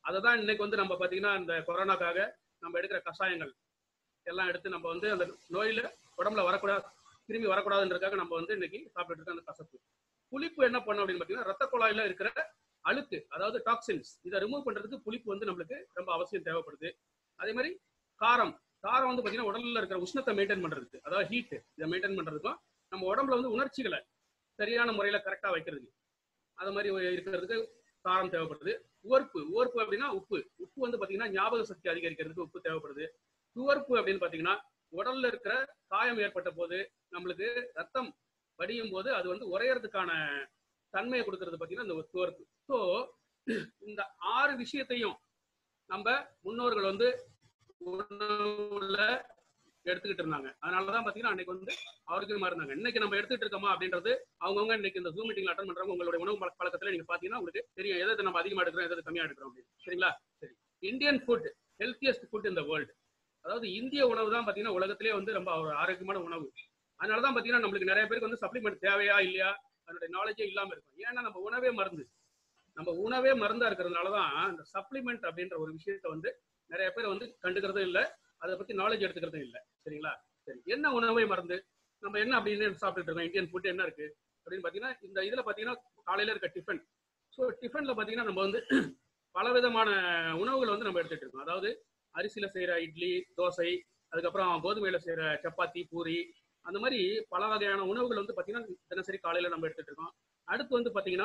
அதை தான் இன்னைக்கு வந்து நம்ம பார்த்தீங்கன்னா இந்த கொரோனாக்காக நம்ம எடுக்கிற கஷாயங்கள் எல்லாம் எடுத்து நம்ம வந்து அந்த நோயில உடம்புல வரக்கூடாது திரும்பி வரக்கூடாதுன்றதுக்காக நம்ம வந்து இன்னைக்கு சாப்பிட்டு இருக்க அந்த கசப்பு புளிப்பு என்ன பண்ணும் அப்படின்னு பார்த்தீங்கன்னா ரத்த குழாயில இருக்கிற அழுக்கு அதாவது டாக்ஸின்ஸ் இதை ரிமூவ் பண்றதுக்கு புளிப்பு வந்து நம்மளுக்கு ரொம்ப அவசியம் தேவைப்படுது அதே மாதிரி காரம் காரம் வந்து பார்த்தீங்கன்னா உடல்ல இருக்கிற உஷ்ணத்தை மெயின்டைன் பண்றதுக்கு அதாவது ஹீட் இதை மெயின்டைன் பண்றதுக்கும் நம்ம உடம்புல வந்து உணர்ச்சிகளை சரியான முறையில கரெக்டா வைக்கிறதுக்கு அது மாதிரி இருக்கிறதுக்கு காரம் தேவைப்படுது உவர்ப்பு உவர்ப்பு அப்படின்னா உப்பு உப்பு வந்து பாத்தீங்கன்னா ஞாபக சக்தி அதிகரிக்கிறதுக்கு உப்பு தேவைப்படுது துவர்ப்பு அப்படின்னு பாத்தீங்கன்னா உடல்ல இருக்கிற காயம் ஏற்பட்ட போது நம்மளுக்கு ரத்தம் வடியும் போது அது வந்து உறையறதுக்கான தன்மையை கொடுக்கறது பாத்தீங்கன்னா இந்த துவர்ப்பு ஸோ இந்த ஆறு விஷயத்தையும் நம்ம முன்னோர்கள் வந்து உணவுல எடுத்துக்கிட்டு இருந்தாங்க அதனாலதான் பாத்தீங்கன்னா அன்னைக்கு வந்து ஆரோக்கியமா இருந்தாங்க இன்னைக்கு நம்ம எடுத்துட்டு இருக்கோமா அப்படின்றது அவங்கவுங்க இன்னைக்கு இந்த ஜூம் மீட்டிங்ல அட்டன் பண்றவங்க உங்களுடைய உணவு பழக்க- பழக்கத்துல நீங்க பாத்தீங்கன்னா உங்களுக்கு தெரியும் எதை எதை நம்ம அதிகமா எடுக்கிறோம் எதை எதை கம்மியா எடுக்கிறோம் அப்படின்னு சரிங்களா சரி இந்தியன் ஃபுட் ஹெல்த்தியஸ்ட் ஃபுட் இந்த வேர்ல்டு அதாவது இந்திய உணவு தான் பாத்தீங்கன்னா உலகத்திலே வந்து ரொம்ப ஒரு ஆரோக்கியமான உணவு அதனாலதான் பாத்தீங்கன்னா நம்மளுக்கு நிறைய பேருக்கு வந்து சப்ளிமெண்ட் தேவையா இல்லையா அதனுடைய நாலேஜே இல்லாம இருக்கும் ஏன்னா நம்ம உணவே மருந்து நம்ம உணவே மருந்தா இருக்கிறதுனாலதான் இந்த சப்ளிமெண்ட் அப்படின்ற ஒரு விஷயத்த வந்து நிறைய பேர் வந்து கண்டுக்கிறதும் இல்லை அதை பத்தி நாலேஜ் எடுத்துக்கிறதும் இல்லை சரிங்களா சரி என்ன உணவை மருந்து நம்ம என்ன அப்படின்னு சாப்பிட்டுட்டு இருக்கோம் இந்தியன் ஃபுட் என்ன இருக்கு அப்படின்னு பாத்தீங்கன்னா இந்த இதுல பாத்தீங்கன்னா காலையில இருக்க டிஃபன் ஸோ டிஃபன்ல பாத்தீங்கன்னா நம்ம வந்து பலவிதமான உணவுகள் வந்து நம்ம எடுத்துட்டு இருக்கோம் அதாவது அரிசியில செய்யற இட்லி தோசை அதுக்கப்புறம் கோதுமையில செய்யற சப்பாத்தி பூரி அந்த மாதிரி பல வகையான உணவுகள் வந்து பாத்தீங்கன்னா தினசரி காலையில நம்ம எடுத்துட்டு இருக்கோம் அடுத்து வந்து பாத்தீங்கன்னா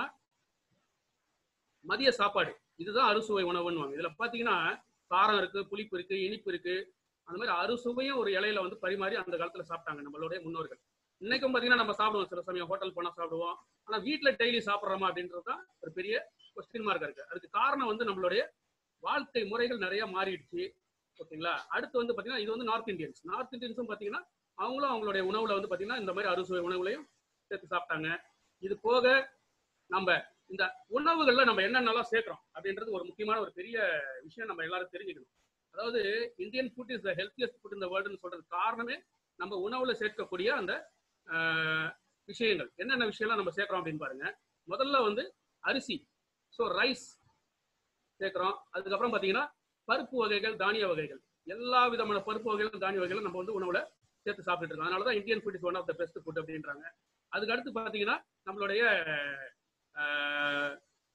மதிய சாப்பாடு இதுதான் அறுசுவை உணவுன்னு இதுல பாத்தீங்கன்னா காரம் இருக்கு புளிப்பு இருக்கு இனிப்பு இருக்கு அந்த மாதிரி அறுசுவையும் ஒரு இலையில வந்து பரிமாறி அந்த காலத்துல சாப்பிட்டாங்க நம்மளுடைய முன்னோர்கள் இன்னைக்கும் பாத்தீங்கன்னா நம்ம சாப்பிடுவோம் சில சமயம் ஹோட்டல் போனா சாப்பிடுவோம் ஆனா வீட்ல டெய்லி சாப்பிடுறோமா அப்படின்றது தான் ஒரு பெரிய கொஸ்டின் மார்க் இருக்கு அதுக்கு காரணம் வந்து நம்மளுடைய வாழ்க்கை முறைகள் நிறைய மாறிடுச்சு ஓகேங்களா அடுத்து வந்து பாத்தீங்கன்னா இது வந்து நார்த் இந்தியன்ஸ் நார்த் இந்தியன்ஸும் பாத்தீங்கன்னா அவங்களும் அவங்களுடைய உணவுல வந்து பாத்தீங்கன்னா இந்த மாதிரி அறுசுவை உணவுகளையும் சேர்த்து சாப்பிட்டாங்க இது போக நம்ம இந்த உணவுகள்ல நம்ம என்னென்னலாம் சேர்க்கிறோம் அப்படின்றது ஒரு முக்கியமான ஒரு பெரிய விஷயம் நம்ம எல்லாரும் தெரிஞ்சுக்கணும் அதாவது Indian food is the healthiest food இந்த வேர்ல்டுன்னு சொல்றது காரணமே நம்ம உணவுல சேர்க்கக்கூடிய அந்த ஆஹ், விஷயங்கள் என்னென்ன விஷயம்லாம் நம்ம சேர்க்கிறோம் அப்படின்னு பாருங்க முதல்ல வந்து அரிசி ஸோ ரைஸ் சேர்க்கிறோம் அதுக்கப்புறம் பார்த்தீங்கன்னா பருப்பு வகைகள் தானிய வகைகள் எல்லா விதமான பருப்பு வகைகள் தானிய வகைகளும் நம்ம வந்து உணவுல சேர்த்து சாப்பிட்டுட்டு இருக்கோம் அதனால தான் Indian food is one of the best food அப்படின்றாங்க அதுக்கு அடுத்து பார்த்தீங்கன்னா நம்மளுடைய ஆஹ்,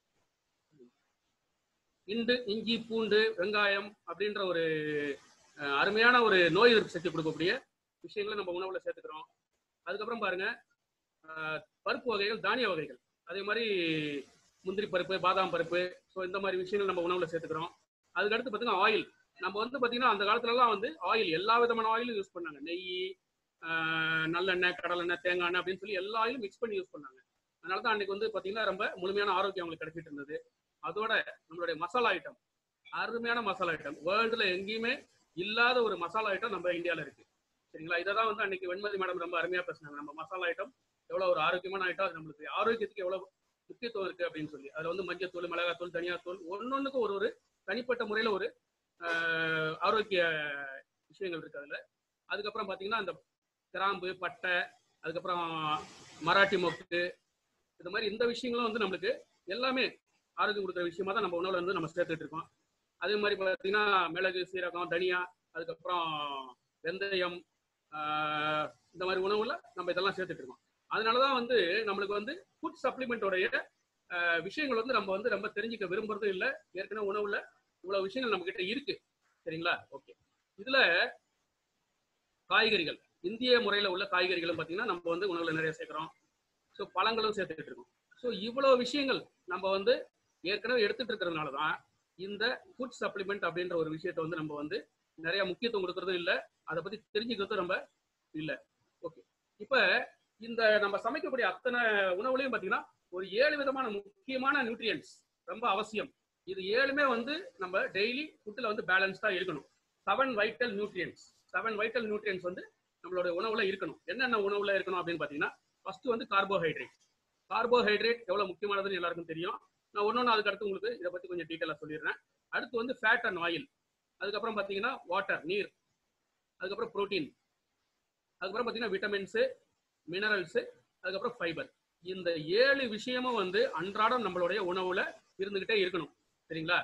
இண்டு இஞ்சி பூண்டு வெங்காயம் அப்படின்ற ஒரு அஹ், அருமையான ஒரு நோய் எதிர்ப்பு சக்தி கொடுக்கக்கூடிய விஷயங்களை நம்ம உணவுல சேர்த்துக்கிறோம் அதுக்கப்புறம் பாருங்க அஹ், பருப்பு வகைகள் தானிய வகைகள் அதே மாதிரி முந்திரி பருப்பு பாதாம் பருப்பு ஸோ இந்த மாதிரி விஷயங்கள் நம்ம உணவுல சேர்த்துக்கிறோம் அதுக்கு அடுத்து பார்த்தீங்கன்னா ஆயில் நம்ம வந்து பார்த்தீங்கன்னா அந்த காலத்துலலாம் வந்து ஆயில் எல்லா விதமான ஆயிலும் யூஸ் பண்ணாங்க நெய் ஆஹ், நல்லெண்ணெய் கடலெண்ணெய் தேங்காய் எண்ணெய் அப்படின்னு சொல்லி எல்லா ஆயிலும் மிக்ஸ் பண்ணி யூஸ் பண்ணாங்க அதனால தான் அன்னைக்கு வந்து பார்த்தீங்கன்னா ரொம்ப முழுமையான ஆரோக்கியம் அவங்களுக்கு கிடைச்சிட்டு இருந்தது அதோட நம்மளுடைய மசாலா ஐட்டம் அருமையான மசாலா ஐட்டம் வேர்ல்டுல எங்கேயுமே இல்லாத ஒரு மசாலா ஐட்டம் நம்ம இந்தியாவில் இருக்கு சரிங்களா இதை தான் வந்து அன்னைக்கு வெண்மதி மேடம் ரொம்ப அருமையா பேசினாங்க நம்ம மசாலா ஐட்டம் எவ்வளவு ஒரு ஆரோக்கியமான ஐட்டம் அது நம்மளுக்கு ஆரோக்கியத்துக்கு எவ்வளவு முக்கியத்துவம் இருக்கு அப்படின்னு சொல்லி அதுல வந்து மஞ்சத்தூள் மிளகாத்தூள் தனியாத்தூள் ஒன்னொன்னுக்கும் ஒரு ஒரு தனிப்பட்ட முறையில ஒரு ஆஹ், ஆரோக்கிய விஷயங்கள் இருக்கு அதுல அதுக்கப்புறம் பாத்தீங்கன்னா அந்த கிராம்பு பட்டை அதுக்கப்புறம் மராட்டி மொக்கு இந்த மாதிரி இந்த விஷயங்களும் வந்து நம்மளுக்கு எல்லாமே ஆரோக்கியம் கொடுக்குற விஷயமா தான் நம்ம உணவுல வந்து நம்ம சேர்த்துட்டு இருக்கோம் அதே மாதிரி பார்த்தீங்கன்னா மிளகு சீரகம் தனியா அதுக்கப்புறம் வெந்தயம் ஆஹ் இந்த மாதிரி உணவுல நம்ம இதெல்லாம் சேர்த்துட்டு இருக்கோம் அதனால தான் வந்து நம்மளுக்கு வந்து ஃபுட் சப்ளிமெண்ட்டோடைய விஷயங்கள் வந்து நம்ம வந்து ரொம்ப தெரிஞ்சுக்க விரும்புறதும் இல்லை ஏற்கனவே உணவுல இவ்வளவு விஷயங்கள் நம்ம கிட்ட இருக்கு சரிங்களா ஓகே இதுல காய்கறிகள் இந்திய முறையில உள்ள காய்கறிகளும் பார்த்தீங்கன்னா நம்ம வந்து உணவுல நிறைய சேர்க்கிறோம் ஸோ பழங்களும் சேர்த்துக்கிட்டு இருக்கோம் ஸோ இவ்வளவு விஷயங்கள் நம்ம வந்து ஏற்கனவே எடுத்துட்டு இருக்கிறதுனால தான் இந்த ஃபுட் சப்ளிமெண்ட் அப்படின்ற ஒரு விஷயத்த வந்து நம்ம வந்து நிறைய முக்கியத்துவம் கொடுக்கறதும் இல்லை அதை பத்தி தெரிஞ்சுக்கிறதும் ரொம்ப இல்லை ஓகே இப்போ இந்த நம்ம சமைக்கக்கூடிய அத்தனை உணவுலையும் பார்த்தீங்கன்னா ஒரு ஏழு விதமான முக்கியமான நியூட்ரியன்ஸ் ரொம்ப அவசியம் இது ஏழுமே வந்து நம்ம டெய்லி ஃபுட்டில் வந்து பேலன்ஸ்டாக இருக்கணும் seven vital nutrients seven vital nutrients வந்து நம்மளோட உணவுல இருக்கணும் என்னென்ன உணவுல இருக்கணும் அப்படின்னு பார்த்தீங்கன்னா ஃபர்ஸ்ட் வந்து கார்போஹைட்ரேட் கார்போஹைட்ரேட் எவ்வளவு முக்கியமானதுன்னு எல்லாருக்கும் தெரியும் நான் ஒன்னொன்று அதுக்கு அடுத்து உங்களுக்கு இதை பத்தி கொஞ்சம் டீட்டெயிலாக சொல்லிடுறேன் அடுத்து வந்து ஃபேட் அண்ட் ஆயில் அதுக்கப்புறம் பார்த்தீங்கன்னா வாட்டர் நீர் அதுக்கப்புறம் புரோட்டீன் அதுக்கப்புறம் பார்த்தீங்கன்னா விட்டமின்ஸு மினரல்ஸு அதுக்கப்புறம் ஃபைபர் இந்த ஏழு விஷயமும் வந்து அன்றாடம் நம்மளுடைய உணவுல இருந்துகிட்டே இருக்கணும் சரிங்களா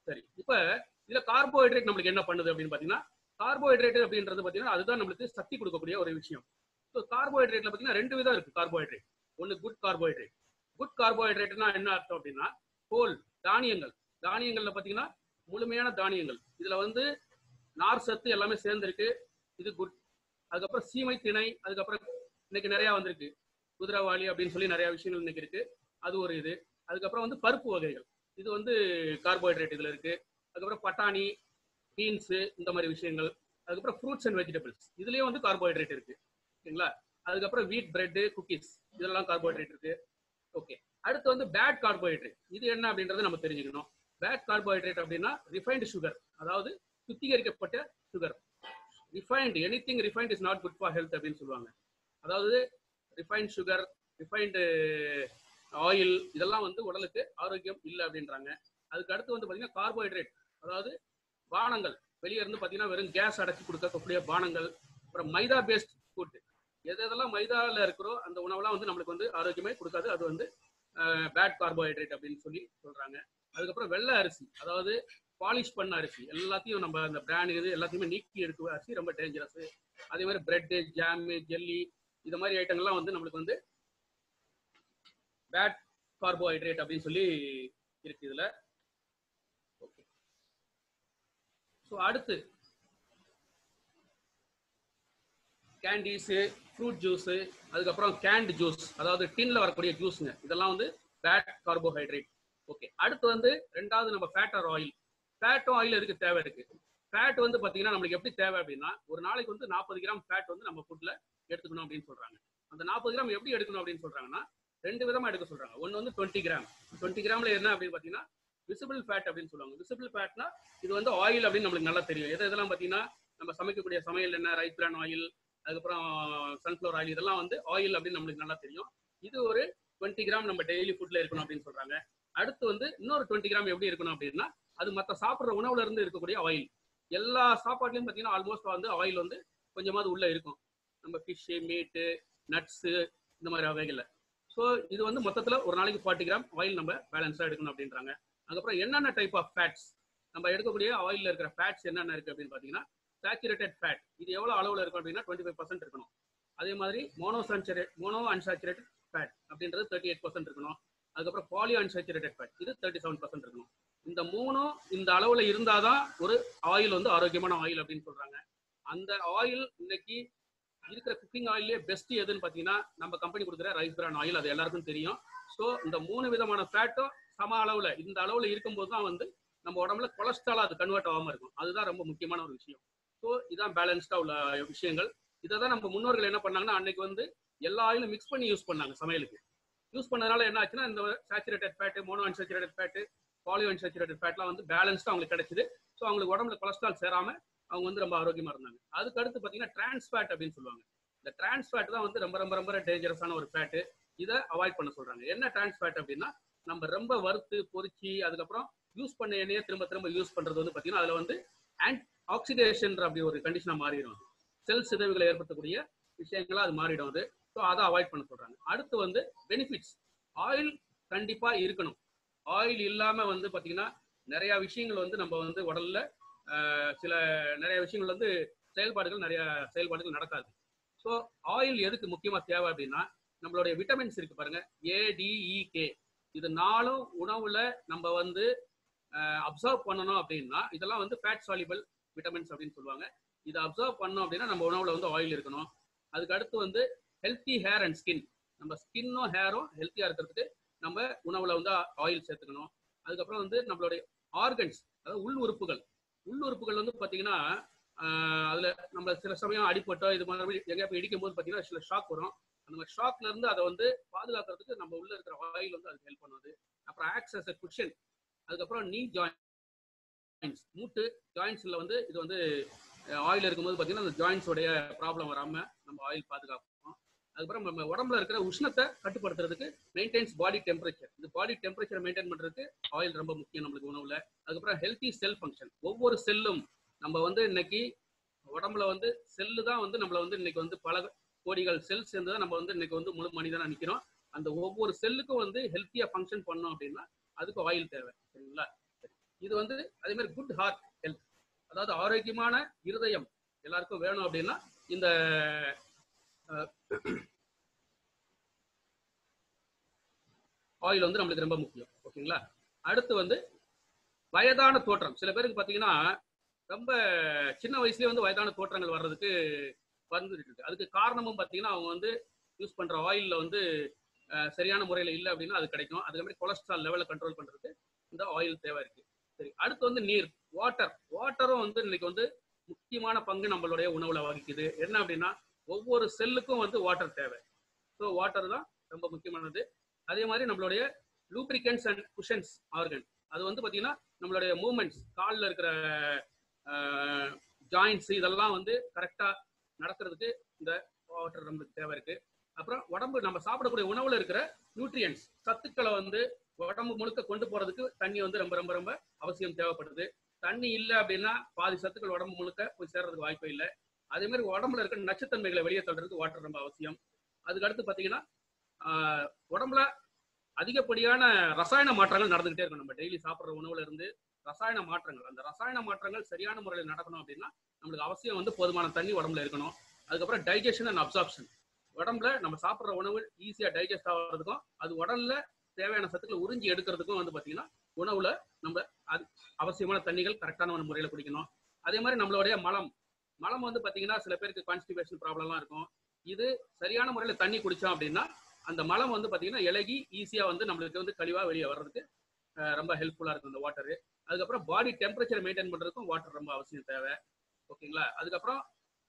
சரி இப்ப இதுல கார்போஹைட்ரேட் நம்மளுக்கு என்ன பண்ணுது அப்படின்னு பாத்தீங்கன்னா கார்போஹைட்ரேட் அப்படின்றது பாத்தீங்கன்னா அதுதான் நம்மளுக்கு சக்தி கொடுக்கக்கூடிய ஒரு விஷயம் ஸோ கார்போஹைட்ரேட்ல பாத்தீங்கன்னா ரெண்டு விதம் இருக்கு கார்போஹைட்ரேட் ஒன்னு குட் கார்போஹைட்ரேட் குட் கார்போஹைட்ரேட்னா என்ன அர்த்தம் அப்படின்னா கோல் தானியங்கள் தானியங்கள்ல பாத்தீங்கன்னா முழுமையான தானியங்கள் இதுல வந்து நார் சத்து எல்லாமே சேர்ந்திருக்கு இது குட் அதுக்கப்புறம் சீமை திணை அதுக்கப்புறம் இன்னைக்கு நிறைய வந்திருக்கு குதிரைவாளி அப்படின்னு சொல்லி நிறைய விஷயங்கள் இன்னைக்கு இருக்கு அது ஒரு இது அதுக்கப்புறம் வந்து பருப்பு வகைகள் இது வந்து கார்போஹைட்ரேட் இதுல இருக்கு அதுக்கப்புறம் பட்டாணி பீன்ஸ் இந்த மாதிரி விஷயங்கள் அதுக்கப்புறம் ஃப்ரூட்ஸ் அண்ட் வெஜிடபிள்ஸ் இதுலயும் வந்து கார்போஹைட்ரேட் இருக்கு ஓகேங்களா அதுக்கப்புறம் வீட் பிரெட் குக்கீஸ் இதெல்லாம் கார்போஹைட்ரேட் இருக்கு ஓகே அடுத்து வந்து பேட் கார்போஹைட்ரேட் இது என்ன அப்படின்றத நம்ம தெரிஞ்சுக்கணும் பேட் கார்போஹைட்ரேட் அப்படின்னா ரிஃபைன்டு சுகர் அதாவது சுத்திகரிக்கப்பட்ட sugar refined anything refined is not good for health அப்படின்னு சொல்லுவாங்க அதாவது ரிஃபைன்ட் சுகர் ரிஃபைன்டு ஆயில் இதெல்லாம் வந்து உடலுக்கு ஆரோக்கியம் இல்லை அப்படின்றாங்க அதுக்கு அடுத்து வந்து பார்த்தீங்கன்னா கார்போஹைட்ரேட் அதாவது பானங்கள் வெளியே இருந்து பார்த்தீங்கன்னா வெறும் கேஸ் அடைச்சி கொடுக்கக்கூடிய பானங்கள் அப்புறம் மைதா பேஸ்ட் ஃபுட் எது எதெல்லாம் மைதாவில் இருக்கிறோ அந்த உணவெல்லாம் வந்து நம்மளுக்கு வந்து ஆரோக்கியமே கொடுக்காது அது வந்து பேட் கார்போஹைட்ரேட் அப்படின்னு சொல்லி சொல்றாங்க அதுக்கப்புறம் வெள்ளை அரிசி அதாவது பாலிஷ் பண்ண அரிசி எல்லாத்தையும் நம்ம அந்த பிராண்ட் இது எல்லாத்தையுமே நீக்கி எடுக்க அரிசி ரொம்ப டேஞ்சரஸ் அதே மாதிரி பிரெட்டு ஜாமு ஜெல்லி இந்த மாதிரி ஐட்டங்கள்லாம் வந்து நம்மளுக்கு வந்து பேட் கார்போஹைட்ரேட் அப்படின்னு சொல்லி இருக்கு இதுல ஓகே ஸோ அடுத்து கேண்டீஸு ஃப்ரூட் ஜூஸு அதுக்கப்புறம் கேண்ட் ஜூஸ் அதாவது டின்ல வரக்கூடிய ஜூஸுங்க இதெல்லாம் வந்து பேட் கார்போஹைட்ரேட் ஓகே அடுத்து வந்து ரெண்டாவது நம்ம ஃபேட் ஆர் ஆயில் ஃபேட்டும் ஆயில் எதுக்கு தேவை இருக்கு ஃபேட் வந்து பார்த்தீங்கன்னா நம்மளுக்கு எப்படி தேவை அப்படின்னா ஒரு நாளைக்கு வந்து நாற்பது கிராம் ஃபேட் வந்து நம்ம ஃபுட்ல எடுத்துக்கணும் அப்படின்னு சொல்றாங்க அந்த நாற்பது கிராம் எப்படி எடுக்கணும் அப்படின்னு சொல்றாங்கன்னா ரெண்டு விதமா எடுக்க சொல்றாங்க ஒன்று வந்து டுவெண்ட்டி கிராம் டுவெண்ட்டி கிராம்ல என்ன அப்படின்னு பார்த்தீங்கன்னா விசிபிள் ஃபேட் அப்படின்னு சொல்லுவாங்க விசிபிள் ஃபேட்னா இது வந்து ஆயில் அப்படின்னு நம்மளுக்கு நல்லா தெரியும் எது இதெல்லாம் பார்த்தீங்கன்னா நம்ம சமைக்கக்கூடிய சமையல் என்ன ரைஸ் பிரான் ஆயில் அதுக்கப்புறம் சன்ஃப்ளவர் ஆயில் இதெல்லாம் வந்து ஆயில் அப்படின்னு நம்மளுக்கு நல்லா தெரியும் இது ஒரு டுவெண்ட்டி கிராம் நம்ம டெய்லி ஃபுட்ல இருக்கணும் அப்படின்னு சொல்றாங்க அடுத்து வந்து இன்னொரு டுவெண்ட்டி கிராம் எப்படி இருக்கணும் அப்படின்னா அது மற்ற சாப்பிட்ற உணவுல இருந்து இருக்கக்கூடிய ஆயில் எல்லா சாப்பாட்லையும் பார்த்தீங்கன்னா ஆல்மோஸ்ட் வந்து ஆயில் வந்து கொஞ்சமாவது உள்ள இருக்கும் நம்ம ஃபிஷ்ஷு மீட்டு நட்ஸு இந்த மாதிரி வகைகளில் ஸோ இது வந்து மொத்தத்தில் ஒரு நாளைக்கு ஃபார்ட்டி கிராம் ஆயில் நம்ம பேலன்ஸாக எடுக்கணும் அப்படின்றாங்க அதுக்கப்புறம் என்னென்ன டைப் ஆஃப் ஃபேட்ஸ் நம்ம எடுக்கக்கூடிய ஆயிலில் இருக்கிற ஃபேட்ஸ் என்னென்ன இருக்குது அப்படின்னு பார்த்தீங்கன்னா சேச்சுரேட்டட் ஃபேட் இது எவ்வளோ அளவில் இருக்கும் அப்படின்னா டுவெண்ட்டி ஃபைவ் பர்சன்ட் இருக்கணும் அதே மாதிரி mono saturate mono unsaturated fat அப்படின்றது தேர்ட்டி எயிட் பர்சன்ட் இருக்கணும் அதுக்கப்புறம் பாலி அன்சாச்சுரேட்டட் ஃபேட் இது தேர்ட்டி செவன் பர்சன்ட் இருக்கணும் இந்த மூணும் இந்த அளவுல இருந்தாதான் ஒரு ஆயில் வந்து ஆரோக்கியமான ஆயில் அப்படின்னு சொல்றாங்க அந்த ஆயில் இன்னைக்கு இருக்கிற குக்கிங் ஆயிலே பெஸ்ட் எதுன்னு பார்த்தீங்கன்னா நம்ம கம்பெனி கொடுக்குற ரைஸ் பிரான் ஆயில் அது எல்லாருக்கும் தெரியும் ஸோ இந்த மூணு விதமான ஃபேட்டும் சம அளவுல இந்த அளவுல இருக்கும்போது தான் வந்து நம்ம உடம்புல கொலஸ்ட்ரால் அது கன்வெர்ட் ஆகாம இருக்கும் அதுதான் ரொம்ப முக்கியமான ஒரு விஷயம் ஸோ இதான் பேலன்ஸ்டா உள்ள விஷயங்கள் இதை தான் நம்ம முன்னோர்கள் என்ன பண்ணாங்கன்னா அன்னைக்கு வந்து எல்லா ஆயிலும் மிக்ஸ் பண்ணி யூஸ் பண்ணாங்க சமையலுக்கு யூஸ் பண்ணதுனால என்ன ஆச்சுன்னா இந்த saturated fat mono unsaturated fat பாலியோ அன்சாச்சுரேட்டட் ஃபேட்லாம் வந்து பேலன்ஸ்டாக அவங்களுக்கு கிடைச்சிது ஸோ அவங்களுக்கு உடம்புல கொலஸ்ட்ரால் சேராம அவங்க வந்து ரொம்ப ஆரோக்கியமா இருந்தாங்க அதுக்கு அடுத்து பார்த்தீங்கன்னா டிரான்ஸ் ஃபேட் அப்படின்னு சொல்லுவாங்க இந்த டிரான்ஸ் ஃபேட் தான் வந்து ரொம்ப ரொம்ப ரொம்ப டேஞ்சரஸான ஒரு ஃபேட்டு இதை அவாய்ட் பண்ண சொல்றாங்க என்ன டிரான்ஸ் ஃபேட் அப்படின்னா நம்ம ரொம்ப வறுத்து பொரிச்சு அதுக்கப்புறம் யூஸ் பண்ண எண்ணெயை திரும்ப திரும்ப யூஸ் பண்றது வந்து பார்த்தீங்கன்னா அதில் வந்து ஆன்ட் ஆக்சிடேஷன் அப்படி ஒரு கண்டிஷனாக மாறிடும் அது செல் சிதைவுகளை ஏற்படுத்தக்கூடிய விஷயங்களா அது மாறிடும் அது ஸோ அதை அவாய்ட் பண்ண சொல்றாங்க அடுத்து வந்து பெனிஃபிட்ஸ் ஆயில் கண்டிப்பா இருக்கணும் ஆயில் இல்லாம வந்து பாத்தீங்கன்னா நிறைய விஷயங்கள் வந்து நம்ம வந்து உடல்ல ஆஹ், சில நிறைய விஷயங்கள் வந்து செயல்பாடுகள் நிறைய செயல்பாடுகள் நடக்காது ஸோ ஆயில் எதுக்கு முக்கியமா தேவை அப்படின்னா நம்மளுடைய விட்டமின்ஸ் இருக்கு பாருங்க ஏடிஇகே இது நாலும் உணவுல நம்ம வந்து அப்சர்வ் பண்ணணும் அப்படின்னா இதெல்லாம் வந்து ஃபேட் சாலிபிள் விட்டமின்ஸ் அப்படின்னு சொல்லுவாங்க இதை அப்சர்வ் பண்ணோம் அப்படின்னா நம்ம உணவுல வந்து ஆயில் இருக்கணும் அதுக்கு அடுத்து வந்து ஹெல்த்தி ஹேர் அண்ட் ஸ்கின் நம்ம ஸ்கின்னும் ஹேரும் ஹெல்த்தியா இருக்கிறதுக்கு நம்ம உணவுல வந்து ஆயில் சேர்த்துக்கணும் அதுக்கப்புறம் வந்து நம்மளுடைய ஆர்கன்ஸ் அதாவது உள் உறுப்புகள் உள் உறுப்புகள் வந்து பாத்தீங்கன்னா ஆஹ் அதுல நம்ம சில சமயம் அடிப்பட்டோ இது மாதிரி எங்கேயா போய் இடிக்கும் போது பாத்தீங்கன்னா சில ஷாக் வரும் அந்த மாதிரி ஷாக்ல இருந்து அதை வந்து பாதுகாக்கிறதுக்கு நம்ம உள்ள இருக்கிற ஆயில் வந்து அதுக்கு ஹெல்ப் பண்ணுது அப்புறம் ஆக்சஸ் குஷன் அதுக்கப்புறம் நீ ஜாயின்ஸ் மூட்டு ஜாயின்ஸ்ல வந்து இது வந்து ஆயில் இருக்கும்போது பார்த்தீங்கன்னா அந்த ஜாயின்ஸோடைய ப்ராப்ளம் வராம நம்ம ஆயில் பாதுகாப்போம் அதுக்கப்புறம் நம்ம உடம்புல இருக்கிற உஷ்ணத்தை கட்டுப்படுத்துறதுக்கு மெயின்டைன்ஸ் பாடி டெம்பரேச்சர் இந்த பாடி டெம்பரேச்சர் மெயின்டைன் பண்றதுக்கு ஆயில் ரொம்ப முக்கியம் நம்மளுக்கு உணவுல அதுக்கப்புறம் ஹெல்த்தி செல் ஃபங்க்ஷன் ஒவ்வொரு செல்லும் நம்ம வந்து இன்னைக்கு உடம்புல வந்து செல்லு தான் வந்து நம்மள வந்து இன்னைக்கு வந்து பல கோடிகள் செல் சேர்ந்து தான் நம்ம வந்து இன்னைக்கு வந்து முழு மனிதனா நிக்கிறோம் அந்த ஒவ்வொரு செல்லுக்கும் வந்து ஹெல்த்தியா ஃபங்க்ஷன் பண்ணோம் அப்படின்னா அதுக்கு ஆயில் தேவை சரிங்களா இது வந்து அதே மாதிரி குட் ஹார்ட் ஹெல்த் அதாவது ஆரோக்கியமான இருதயம் எல்லாருக்கும் வேணும் அப்படின்னா இந்த ஆயில் வந்து நம்மளுக்கு ரொம்ப முக்கியம் ஓகேங்களா அடுத்து வந்து வயதான தோற்றம் சில பேருக்கு பார்த்தீங்கன்னா ரொம்ப சின்ன வயசுலயே வந்து வயதான தோற்றங்கள் வர்றதுக்கு வந்துட்டு இருக்கு அதுக்கு காரணமும் பார்த்தீங்கன்னா அவங்க வந்து யூஸ் பண்ற ஆயில்ல வந்து அஹ், சரியான முறையில் இல்லை அப்படின்னா அது கிடைக்கும் அதே மாதிரி கொலஸ்ட்ரால் லெவலை கண்ட்ரோல் பண்றதுக்கு இந்த ஆயில் தேவை இருக்கு சரி அடுத்து வந்து நீர் வாட்டர் வாட்டரும் வந்து இன்னைக்கு வந்து முக்கியமான பங்கு நம்மளுடைய உணவுல வகிக்குது என்ன அப்படின்னா ஒவ்வொரு செல்லுக்கும் வந்து வாட்டர் தேவை ஸோ வாட்டர் தான் ரொம்ப முக்கியமானது அதே மாதிரி நம்மளுடைய லூப்ரிகன்ஸ் அண்ட் குஷன்ஸ் ஆர்கன் அது வந்து பார்த்தீங்கன்னா நம்மளுடைய மூமெண்ட்ஸ் காலில் இருக்கிற ஜாயின்ஸ் இதெல்லாம் வந்து கரெக்டாக நடக்கிறதுக்கு இந்த வாட்டர் நம்மளுக்கு தேவை இருக்கு அப்புறம் உடம்பு நம்ம சாப்பிடக்கூடிய உணவுல இருக்கிற நியூட்ரியன்ஸ் சத்துக்களை வந்து உடம்பு முழுக்க கொண்டு போறதுக்கு தண்ணி வந்து ரொம்ப ரொம்ப ரொம்ப அவசியம் தேவைப்படுது தண்ணி இல்லை அப்படின்னா பாதி சத்துக்கள் உடம்பு முழுக்க போய் சேர்றதுக்கு வாய்ப்பே இல்லை அதே மாதிரி உடம்புல இருக்கிற நச்சுத்தன்மைகளை வெளியே தள்ளுறதுக்கு வாட்டர் ரொம்ப அவசியம் அதுக்கு அடுத்து பார்த்தீங்கன்னா ஆஹ், உடம்புல அதிகப்படியான ரசாயன மாற்றங்கள் நடந்துகிட்டே இருக்கும் நம்ம டெய்லி சாப்பிட்ற உணவுல இருந்து ரசாயன மாற்றங்கள் அந்த ரசாயன மாற்றங்கள் சரியான முறையில் நடக்கணும் அப்படின்னா நம்மளுக்கு அவசியம் வந்து போதுமான தண்ணி உடம்புல இருக்கணும் அதுக்கப்புறம் டைஜஷன் அண்ட் அப்சார்ப்ஷன் உடம்புல நம்ம சாப்பிட்ற உணவு ஈஸியாக டைஜஸ்ட் ஆகிறதுக்கும் அது உடல்ல தேவையான சத்துக்களை உறிஞ்சி எடுக்கிறதுக்கும் வந்து பார்த்தீங்கன்னா உணவுல நம்ம அது அவசியமான தண்ணிகள் கரெக்டான முறையில் குடிக்கணும் அதே மாதிரி நம்மளுடைய மலம் மலம் வந்து பார்த்தீங்கன்னா சில பேருக்கு கான்ஸ்டிபேஷன் ப்ராப்ளம்லாம் இருக்கும் இது சரியான முறையில் தண்ணி குடிச்சோம் அப்படின்னா அந்த மலம் வந்து பார்த்தீங்கன்னா இலகி ஈஸியாக வந்து நம்மளுக்கு வந்து கழிவாக வெளியே வர்றதுக்கு அஹ், ரொம்ப ஹெல்ப்ஃபுல்லாக இருக்கும் இந்த வாட்டரு அதுக்கப்புறம் பாடி டெம்பரேச்சர் மெயின்டைன் பண்ணுறதுக்கும் வாட்டர் ரொம்ப அவசியம் தேவை ஓகேங்களா அதுக்கப்புறம்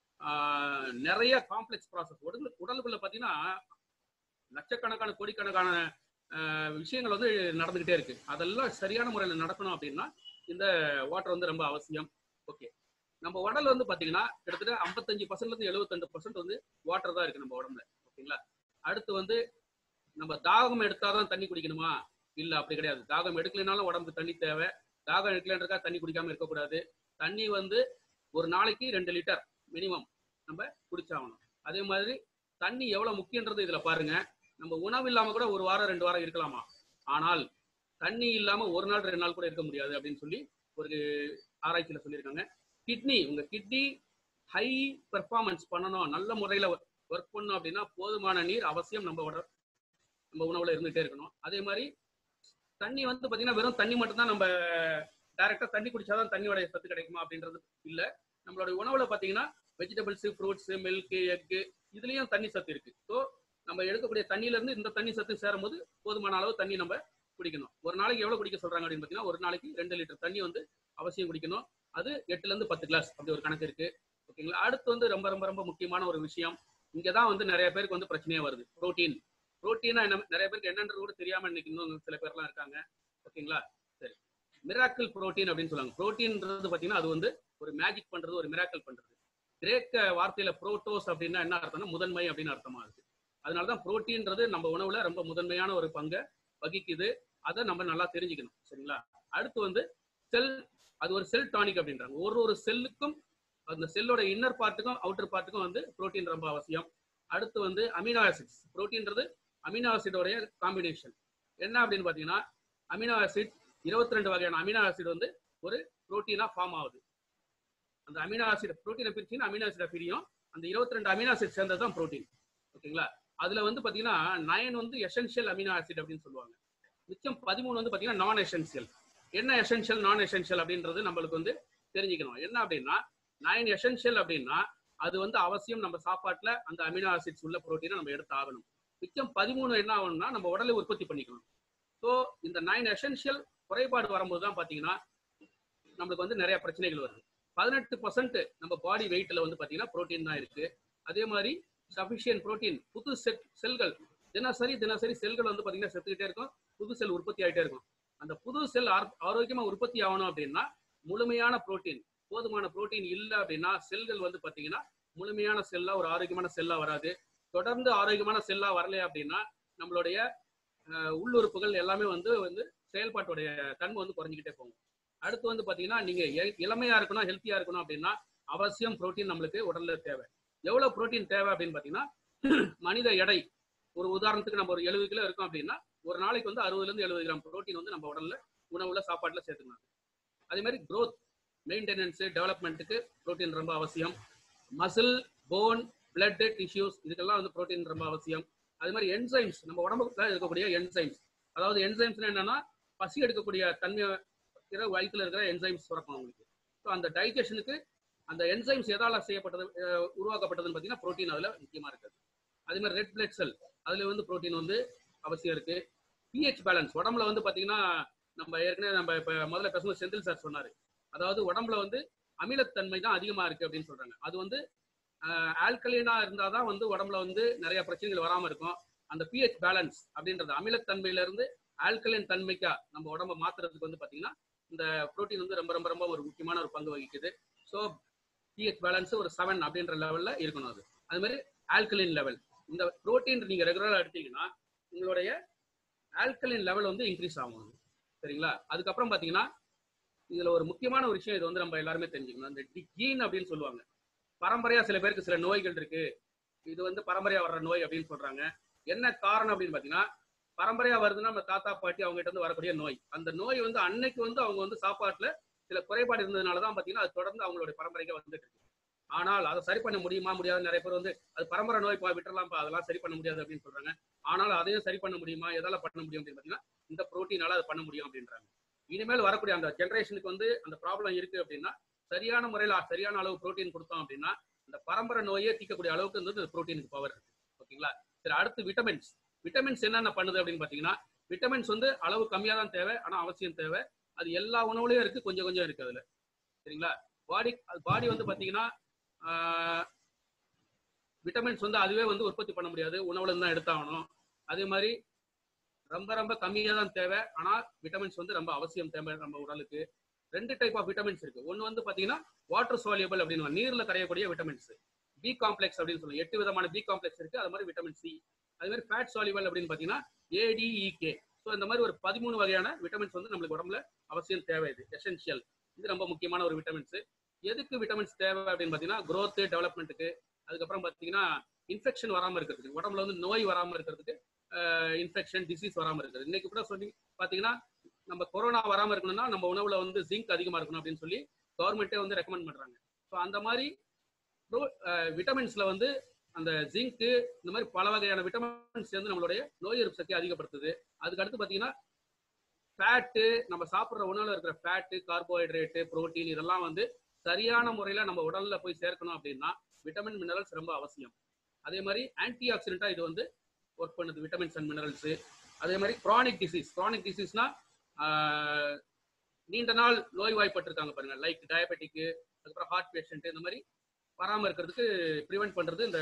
ஆஹ், நிறைய காம்ப்ளெக்ஸ் ப்ராசஸ் உடல் உடலுக்குள்ள பார்த்தீங்கன்னா லட்சக்கணக்கான கோடிக்கணக்கான ஆஹ், விஷயங்கள் வந்து நடந்துகிட்டே இருக்கு அதெல்லாம் சரியான முறையில் நடக்கணும் அப்படின்னா இந்த வாட்டர் வந்து ரொம்ப அவசியம் ஓகே நம்ம உடல் வந்து பாத்தீங்கன்னா கிட்டத்தட்ட ஐம்பத்தஞ்சு பர்சன்ட்ல இருந்து எழுபத்தெண்டு பர்சன்ட் வந்து வாட்டர் தான் இருக்கு நம்ம உடம்புல ஓகேங்களா அடுத்து வந்து நம்ம தாகம் எடுத்தாதான் தண்ணி குடிக்கணுமா இல்ல அப்படி கிடையாது தாகம் எடுக்கலைனாலும் உடம்புக்கு தண்ணி தேவை தாகம் எடுக்கலன்றக்கா தண்ணி குடிக்காம இருக்கக்கூடாது தண்ணி வந்து ஒரு நாளைக்கு ரெண்டு லிட்டர் மினிமம் நம்ம குடிச்சாகணும் அதே மாதிரி தண்ணி எவ்வளவு முக்கியன்றது இதுல பாருங்க நம்ம உணவு இல்லாம கூட ஒரு வாரம் ரெண்டு வாரம் இருக்கலாமா ஆனால் தண்ணி இல்லாம ஒரு நாள் ரெண்டு நாள் கூட இருக்க முடியாது அப்படின்னு சொல்லி ஒரு ஆராய்ச்சியில சொல்லியிருக்காங்க கிட்னி உங்க கிட்னி ஹை பெர்ஃபார்மன்ஸ் பண்ணணும் நல்ல முறையில ஒர்க் பண்ணணும் அப்படின்னா போதுமான நீர் அவசியம் நம்ம உட நம்ம உணவுல இருந்துகிட்டே இருக்கணும் அதே மாதிரி தண்ணி வந்து பாத்தீங்கன்னா வெறும் தண்ணி மட்டும்தான் நம்ம டைரக்டா தண்ணி குடிச்சாதான் தண்ணியோட சத்து கிடைக்குமா அப்படின்றது இல்ல நம்மளோட உணவுல பாத்தீங்கன்னா வெஜிடபிள்ஸ் ஃப்ரூட்ஸ் மில்க் எக்கு இதுலயும் தண்ணி சத்து இருக்கு ஸோ நம்ம எடுக்கக்கூடிய தண்ணியில இருந்து இந்த தண்ணி சத்து சேரும்போது போதுமான அளவு தண்ணி நம்ம குடிக்கணும் ஒரு நாளைக்கு எவ்வளவு குடிக்க சொல்றாங்க அப்படின்னு பாத்தீங்கன்னா ஒரு நாளைக்கு ரெண்டு லிட்டர் தண்ணி வந்து அவசியம் குடிக்கணும் அது எட்டுல இருந்து பத்து கிளாஸ் அப்படி ஒரு கணக்கு இருக்கு ஓகேங்களா அடுத்து வந்து ரொம்ப ரொம்ப ரொம்ப முக்கியமான ஒரு விஷயம் இங்கதான் வந்து நிறைய பேருக்கு வந்து பிரச்சனையே வருது புரோட்டீன் புரோட்டீனா என்ன நிறைய பேருக்கு என்னன்றது கூட தெரியாம இன்னைக்கு இன்னும் சில பேர்லாம் இருக்காங்க ஓகேங்களா சரி மிராக்கிள் புரோட்டீன் அப்படின்னு சொல்லுவாங்க புரோட்டீன்ன்றது பாத்தீங்கன்னா அது வந்து ஒரு மேஜிக் பண்றது ஒரு மிராக்கிள் பண்றது கிரேக்க வார்த்தையில புரோட்டோஸ் அப்படின்னா என்ன அர்த்தம்னா முதன்மை அப்படின்னு அர்த்தமா இருக்கு அதனாலதான் புரோட்டீன்றது நம்ம உணவுல ரொம்ப முதன்மையான ஒரு பங்கை வகிக்குது அதை நம்ம நல்லா தெரிஞ்சுக்கணும் சரிங்களா அடுத்து வந்து செல் அது ஒரு செல் டானிக் அப்படின்றாங்க ஒரு ஒரு செல்லுக்கும் அந்த செல்லோட இன்னர் பார்ட்டுக்கும் அவுட்டர் பார்ட்டுக்கும் வந்து புரோட்டீன் ரொம்ப அவசியம் அடுத்து வந்து அமினோ ஆசிட்ஸ் புரோட்டீன்றது அமினோ ஆசிடோடைய காம்பினேஷன் என்ன அப்படின்னு பார்த்தீங்கன்னா அமினோ ஆசிட் இருபத்தி ரெண்டு வகையான அமினோ ஆசிட் வந்து ஒரு புரோட்டீனா ஃபார்ம் ஆகுது அந்த அமினோ ஆசிட் புரோட்டீனை பிரிச்சுன்னா அமினோ ஆசிடை பிரியும் அந்த இருபத்தி ரெண்டு அமினோ ஆசிட் சேர்ந்தது தான் புரோட்டீன் ஓகேங்களா அதுல வந்து பாத்தீங்கன்னா நயன் வந்து எசென்ஷியல் அமினோ ஆசிட் அப்படின்னு சொல்லுவாங்க மிச்சம் பதிமூணு வந்து பாத்தீங்கன்னா நான் எசென்ஷியல் என்ன எசென்ஷியல் நான் எசென்ஷியல் அப்படின்றது நம்மளுக்கு வந்து தெரிஞ்சுக்கணும் என்ன அப்படின்னா நைன் எசென்ஷியல் அப்படின்னா அது வந்து அவசியம் நம்ம சாப்பாட்டுல அந்த அமினோ ஆசிட்ஸ் உள்ள புரோட்டீனை நம்ம எடுத்து ஆகணும் மிச்சம் பதிமூணு என்ன ஆகணும்னா நம்ம உடலை உற்பத்தி பண்ணிக்கணும் ஸோ இந்த நைன் எசென்ஷியல் குறைபாடு வரும்போது தான் பாத்தீங்கன்னா நம்மளுக்கு வந்து நிறைய பிரச்சனைகள் வருது பதினெட்டு பர்சன்ட் நம்ம பாடி வெயிட்ல வந்து பாத்தீங்கன்னா புரோட்டீன் தான் இருக்கு அதே மாதிரி சஃபிஷியன்ட் புரோட்டீன் புது செட் செல்கள் தினசரி தினசரி செல்கள் வந்து பாத்தீங்கன்னா செத்துக்கிட்டே இருக்கும் புது செல் உற்பத்தி ஆகிட்டே இருக்கும் அந்த புது செல் ஆரோக்கியமா உற்பத்தி ஆகணும் அப்படின்னா முழுமையான புரோட்டீன் போதுமான புரோட்டீன் இல்லை அப்படின்னா செல்கள் வந்து பாத்தீங்கன்னா முழுமையான செல்லா ஒரு ஆரோக்கியமான செல்லா வராது தொடர்ந்து ஆரோக்கியமான செல்லா வரலையா அப்படின்னா நம்மளுடைய அஹ், உள்ளுறுப்புகள் எல்லாமே வந்து வந்து செயல்பாட்டுடைய தன்மை வந்து குறைஞ்சிக்கிட்டே போகும் அடுத்து வந்து பாத்தீங்கன்னா நீங்க எ- இளமையா இருக்கணும் ஹெல்த்தியா இருக்கணும் அப்படின்னா அவசியம் புரோட்டீன் நம்மளுக்கு உடல்ல தேவை எவ்வளவு புரோட்டீன் தேவை அப்படின்னு பாத்தீங்கன்னா மனித எடை ஒரு உதாரணத்துக்கு நம்ம ஒரு எழுபது கிலோ இருக்கோம் அப்படின்னா ஒரு நாளைக்கு வந்து அறுபதுல இருந்து எழுபது கிராம் புரோட்டீன் வந்து நம்ம உடல்ல உணவுல சாப்பாட்டுல சேர்த்துக்கணும் அதே மாதிரி growth மெயின்டெனன்ஸ் டெவலப்மெண்ட்டுக்கு புரோட்டீன் ரொம்ப அவசியம் மசில் போன் பிளட் டிஷ்யூஸ் இதுக்கெல்லாம் வந்து புரோட்டீன் ரொம்ப அவசியம் அதே மாதிரி என்சைம்ஸ் நம்ம உடம்புல இருக்கக்கூடிய என்சைம்ஸ் அதாவது என்சைம்ஸ் என்னன்னா பசி எடுக்கக்கூடிய தன்மை இருக்கிற வயிற்றுல இருக்கிற என்சைம்ஸ் சுரக்கும் உங்களுக்கு ஸோ அந்த டைஜஷனுக்கு அந்த என்சைம்ஸ் எதால செய்யப்பட்டது அஹ், உருவாக்கப்பட்டதுன்னு பார்த்தீங்கன்னா புரோட்டீன் அதில் முக்கியமாக இருக்குது அதே மாதிரி ரெட் பிளட் செல் அதில் வந்து புரோட்டீன் வந்து அவசியம் இருக்கு பிஹெச் பேலன்ஸ் உடம்புல வந்து பார்த்தீங்கன்னா நம்ம ஏற்கனவே நம்ம இப்போ முதல்ல பேசும்போது செந்தில் சார் சொன்னார் அதாவது உடம்புல வந்து அமிலத்தன்மை தான் அதிகமாக இருக்கு அப்படின்னு சொல்றாங்க அது வந்து ஆல்கலினா இருந்தால் தான் வந்து உடம்புல வந்து நிறைய பிரச்சனைகள் வராமல் இருக்கும் அந்த பிஹெச் பேலன்ஸ் அப்படின்றது அமிலத்தன்மையில இருந்து ஆல்கலின் தன்மைக்கா நம்ம உடம்ப மாத்துறதுக்கு வந்து பார்த்தீங்கன்னா இந்த புரோட்டீன் வந்து ரொம்ப ரொம்ப ரொம்ப ஒரு முக்கியமான ஒரு பங்கு வகிக்குது ஸோ பிஹெச் பேலன்ஸ் ஒரு செவன் அப்படின்ற லெவல்ல இருக்கணும் அது அது மாதிரி ஆல்கலின் லெவல் இந்த புரோட்டீன் நீங்க ரெகுலரா எடுத்தீங்கன்னா உங்களுடைய ஆல்கலின் லெவல் வந்து இன்க்ரீஸ் ஆகும் சரிங்களா அதுக்கப்புறம் பாத்தீங்கன்னா இதுல ஒரு முக்கியமான ஒரு விஷயம் இது வந்து நம்ம எல்லாருமே தெரிஞ்சுக்கணும் இந்த ஜீன் அப்படின்னு சொல்லுவாங்க பரம்பரையா சில பேருக்கு சில நோய்கள் இருக்கு இது வந்து பரம்பரையா வர்ற நோய் அப்படின்னு சொல்றாங்க என்ன காரணம் அப்படின்னு பாத்தீங்கன்னா பரம்பரையா வருதுன்னா நம்ம தாத்தா பாட்டி அவங்க கிட்ட இருந்து வரக்கூடிய நோய் அந்த நோய் வந்து அன்னைக்கு வந்து அவங்க வந்து சாப்பாட்டுல சில குறைபாடு இருந்ததுனால தான் பாத்தீங்கன்னா அது தொடர்ந்து அவங்களுடைய பரம்பரைக்கு வந்துட்டு இருக்கு ஆனால் அதை சரி பண்ண முடியுமா முடியாது நிறைய பேர் வந்து அது பரம்பரை நோய் பா விட்டுறலாம்ப்பா அதெல்லாம் சரி பண்ண முடியாது அப்படின்னு சொல்றாங்க ஆனால் அதையும் சரி பண்ண முடியுமா எதால பண்ண முடியும் அப்படின்னு பாத்தீங்கன்னா இந்த புரோட்டீனால அது பண்ண முடியும் அப்படின்றாங்க இனிமேல் வரக்கூடிய அந்த ஜென்ரேஷனுக்கு வந்து அந்த ப்ராப்ளம் இருக்கு அப்படின்னா சரியான முறையில் சரியான அளவு புரோட்டீன் கொடுத்தோம் அப்படின்னா இந்த பரம்பரை நோயே தீர்க்கக்கூடிய அளவுக்கு வந்து இந்த புரோட்டீனுக்கு பவர் இருக்கு ஓகேங்களா சரி அடுத்து விட்டமின்ஸ் விட்டமின்ஸ் என்னென்ன பண்ணுது அப்படின்னு பாத்தீங்கன்னா விட்டமின்ஸ் வந்து அளவு கம்மியா தான் தேவை ஆனா அவசியம் தேவை அது எல்லா உணவுலயும் இருக்கு கொஞ்சம் கொஞ்சம் இருக்கு அதுல சரிங்களா பாடி பாடி வந்து பாத்தீங்கன்னா விட்டமின்ஸ் வந்து அதுவே வந்து உற்பத்தி பண்ண முடியாது உணவுல இருந்து தான் எடுத்தாகணும் அதே மாதிரி ரொம்ப ரொம்ப கம்மியாக தான் தேவை ஆனால் விட்டமின்ஸ் வந்து ரொம்ப அவசியம் தேவை நம்ம உடலுக்கு ரெண்டு டைப் ஆஃப் விட்டமின்ஸ் இருக்கு ஒன்று வந்து பார்த்தீங்கன்னா வாட்டர் soluble அப்படின்னு நீர்ல கரையக்கூடிய விட்டமின்ஸ் பி காம்ப்ளெக்ஸ் அப்படின்னு சொல்லுவோம் எட்டு விதமான பி காம்ப்ளெக்ஸ் இருக்கு அது மாதிரி விட்டமின் சி அது மாதிரி ஃபேட் soluble அப்படின்னு பார்த்தீங்கன்னா ஏடிஇகே ஸோ இந்த மாதிரி ஒரு பதிமூணு வகையான விட்டமின்ஸ் வந்து நம்மளுக்கு உடம்புல அவசியம் தேவை இது எசென்ஷியல் இது ரொம்ப முக்கியமான ஒரு விட்டமின்ஸ் எதுக்கு விட்டமின்ஸ் தேவை அப்படின்னு பார்த்தீங்கன்னா growth டெவலப்மெண்ட்டுக்கு அதுக்கப்புறம் பார்த்தீங்கன்னா இன்ஃபெக்ஷன் வராமல் இருக்கிறதுக்கு உடம்புல வந்து நோய் வராமல் இருக்கிறதுக்கு இன்ஃபெக்ஷன் டிசீஸ் வராமல் இருக்குது இன்னைக்கு கூட சொல்லி பார்த்தீங்கன்னா நம்ம கொரோனா வராமல் இருக்கணும்னா நம்ம உணவுல வந்து ஜிங்க் அதிகமாக இருக்கணும் அப்படின்னு சொல்லி கவர்மெண்ட்டே வந்து ரெக்கமெண்ட் பண்ணுறாங்க ஸோ அந்த மாதிரி விட்டமின்ஸ்ல வந்து அந்த ஜிங்க்கு இந்த மாதிரி பல வகையான விட்டமின்ஸ் வந்து நம்மளுடைய நோய் எதிர்ப்பு சக்தியை அதிகப்படுத்துது அதுக்கு அடுத்து பார்த்தீங்கன்னா ஃபேட்டு நம்ம சாப்பிட்ற உணவுல இருக்கிற ஃபேட்டு கார்போஹைட்ரேட்டு புரோட்டீன் இதெல்லாம் வந்து சரியான முறையில் நம்ம உடல்ல போய் சேர்க்கணும் அப்படின்னா விட்டமின் மினரல்ஸ் ரொம்ப அவசியம் அதே மாதிரி ஆன்டி ஆக்சிடென்ட்டா இது வந்து ஒர்க் பண்ணுது விட்டமின்ஸ் அண்ட் மினரல்ஸ் அதே மாதிரி க்ரானிக் டிசீஸ் க்ரானிக் டிசீஸ்னா நீண்ட நாள் நோய்வாய்ப்பட்டிருக்காங்க பாருங்க லைக் டயபெட்டிக்கு அதுக்கப்புறம் ஹார்ட் பேஷண்ட் இந்த மாதிரி வராமல் இருக்கிறதுக்கு ப்ரிவென்ட் பண்றது இந்த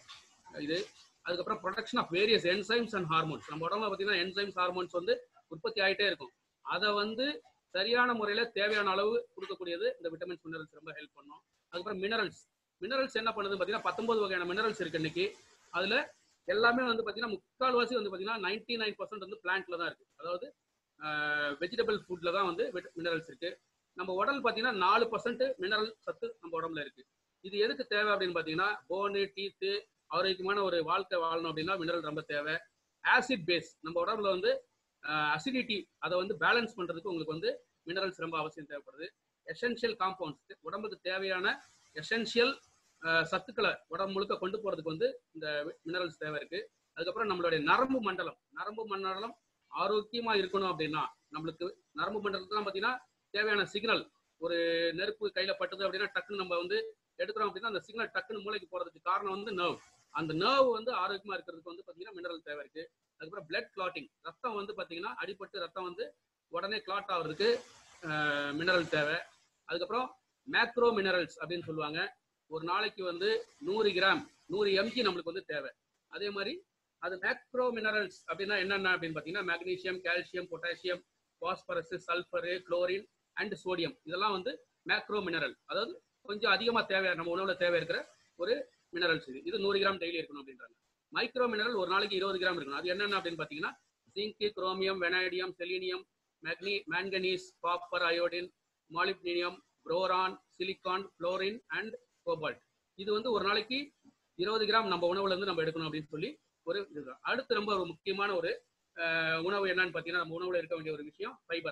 இது அதுக்கப்புறம் production of various enzymes and hormones நம்ம உடம்புல பார்த்தீங்கன்னா என்சைம்ஸ் ஹார்மோன்ஸ் வந்து உற்பத்தி ஆகிட்டே இருக்கும் அதை வந்து சரியான முறையில் தேவையான அளவு கொடுக்கக்கூடியது இந்த விட்டமின்ஸ் மினரல்ஸ் ரொம்ப ஹெல்ப் பண்ணும் அதுக்கப்புறம் மினரல்ஸ் மினரல்ஸ் என்ன பண்ணுது பார்த்தீங்கன்னா பத்தொன்பது வகையான மினரல்ஸ் இருக்கு இன்னைக்கு அதில் எல்லாமே வந்து பார்த்தீங்கன்னா முக்கால்வாசி வந்து பார்த்தீங்கன்னா நைன்டி நைன் பர்சன்ட் வந்து பிளான்ட்ல தான் இருக்கு அதாவது வெஜிடபிள் ஃபுட்ல தான் வந்து மினரல்ஸ் இருக்கு நம்ம உடல் பார்த்தீங்கன்னா நாலு பர்சன்ட் மினரல் சத்து நம்ம உடம்புல இருக்கு இது எதுக்கு தேவை அப்படின்னு பார்த்தீங்கன்னா போனு டீத்து ஆரோக்கியமான ஒரு வாழ்க்கை வாழணும் அப்படின்னா மினரல் ரொம்ப தேவை ஆசிட் பேஸ் நம்ம உடம்புல வந்து அசிடிட்டி அதை வந்து பேலன்ஸ் பண்றதுக்கு உங்களுக்கு வந்து மினரல்ஸ் ரொம்ப அவசியம் தேவைப்படுது எசென்ஷியல் காம்பவுண்ட்ஸ் உடம்புக்கு தேவையான எசென்ஷியல் சத்துக்களை உடம்பு முழுக்க கொண்டு போறதுக்கு வந்து இந்த மினரல்ஸ் தேவை இருக்கு அதுக்கப்புறம் நம்மளுடைய நரம்பு மண்டலம் நரம்பு மண்டலம் ஆரோக்கியமா இருக்கணும் அப்படின்னா நம்மளுக்கு நரம்பு மண்டலத்துல பார்த்தீங்கன்னா தேவையான சிக்னல் ஒரு நெருப்பு கையில பட்டுது அப்படின்னா டக்குன்னு நம்ம வந்து எடுக்கிறோம் அப்படின்னா அந்த சிக்னல் டக்குன்னு மூளைக்கு போறதுக்கு காரணம் வந்து நர்வ் அந்த நர்வ் வந்து ஆரோக்கியமா இருக்கிறதுக்கு வந்து பாத்தீங்கன்னா மினரல் தேவை இருக்கு அதுக்கப்புறம் பிளட் கிளாட்டிங் ரத்தம் வந்து பாத்தீங்கன்னா அடிபட்டு ரத்தம் வந்து உடனே கிளாட் ஆகுறதுக்கு மினரல் தேவை அதுக்கப்புறம் மேக்ரோ மினரல்ஸ் அப்படின்னு சொல்லுவாங்க ஒரு நாளைக்கு வந்து நூறு கிராம் நூறு எம்ஜி நம்மளுக்கு வந்து தேவை அதே மாதிரி அது மேக்ரோ மினரல்ஸ் அப்படின்னா என்னென்ன அப்படின்னு பார்த்தீங்கன்னா magnesium calcium potassium phosphorus sulphur chlorine and sodium இதெல்லாம் வந்து மேக்ரோ மினரல் அதாவது கொஞ்சம் அதிகமாக தேவை நம்ம உணவுல தேவை இருக்கிற ஒரு மினரல்ஸ் இது இது நூறு கிராம் டெய்லி இருக்கணும் அப்படின்றாங்க மைக்ரோ மினரல் ஒரு நாளைக்கு இருபது கிராம் இருக்கணும் அது என்னென்ன அப்படின்னு பார்த்தீங்கன்னா ஜிங்க் குரோமியம் வெனாடியம் செலீனியம் மேக்னி manganese copper iodine molybdenum boron silicon fluorine and cobalt இது வந்து ஒரு நாளைக்கு இருபது கிராம் நம்ம உணவுல இருந்து நம்ம எடுக்கணும் அப்படின்னு சொல்லி ஒரு இதுதான் அடுத்து ரொம்ப ஒரு முக்கியமான ஒரு உணவு என்னன்னு பார்த்தீங்கன்னா நம்ம உணவுல இருக்க வேண்டிய ஒரு விஷயம் ஃபைபர்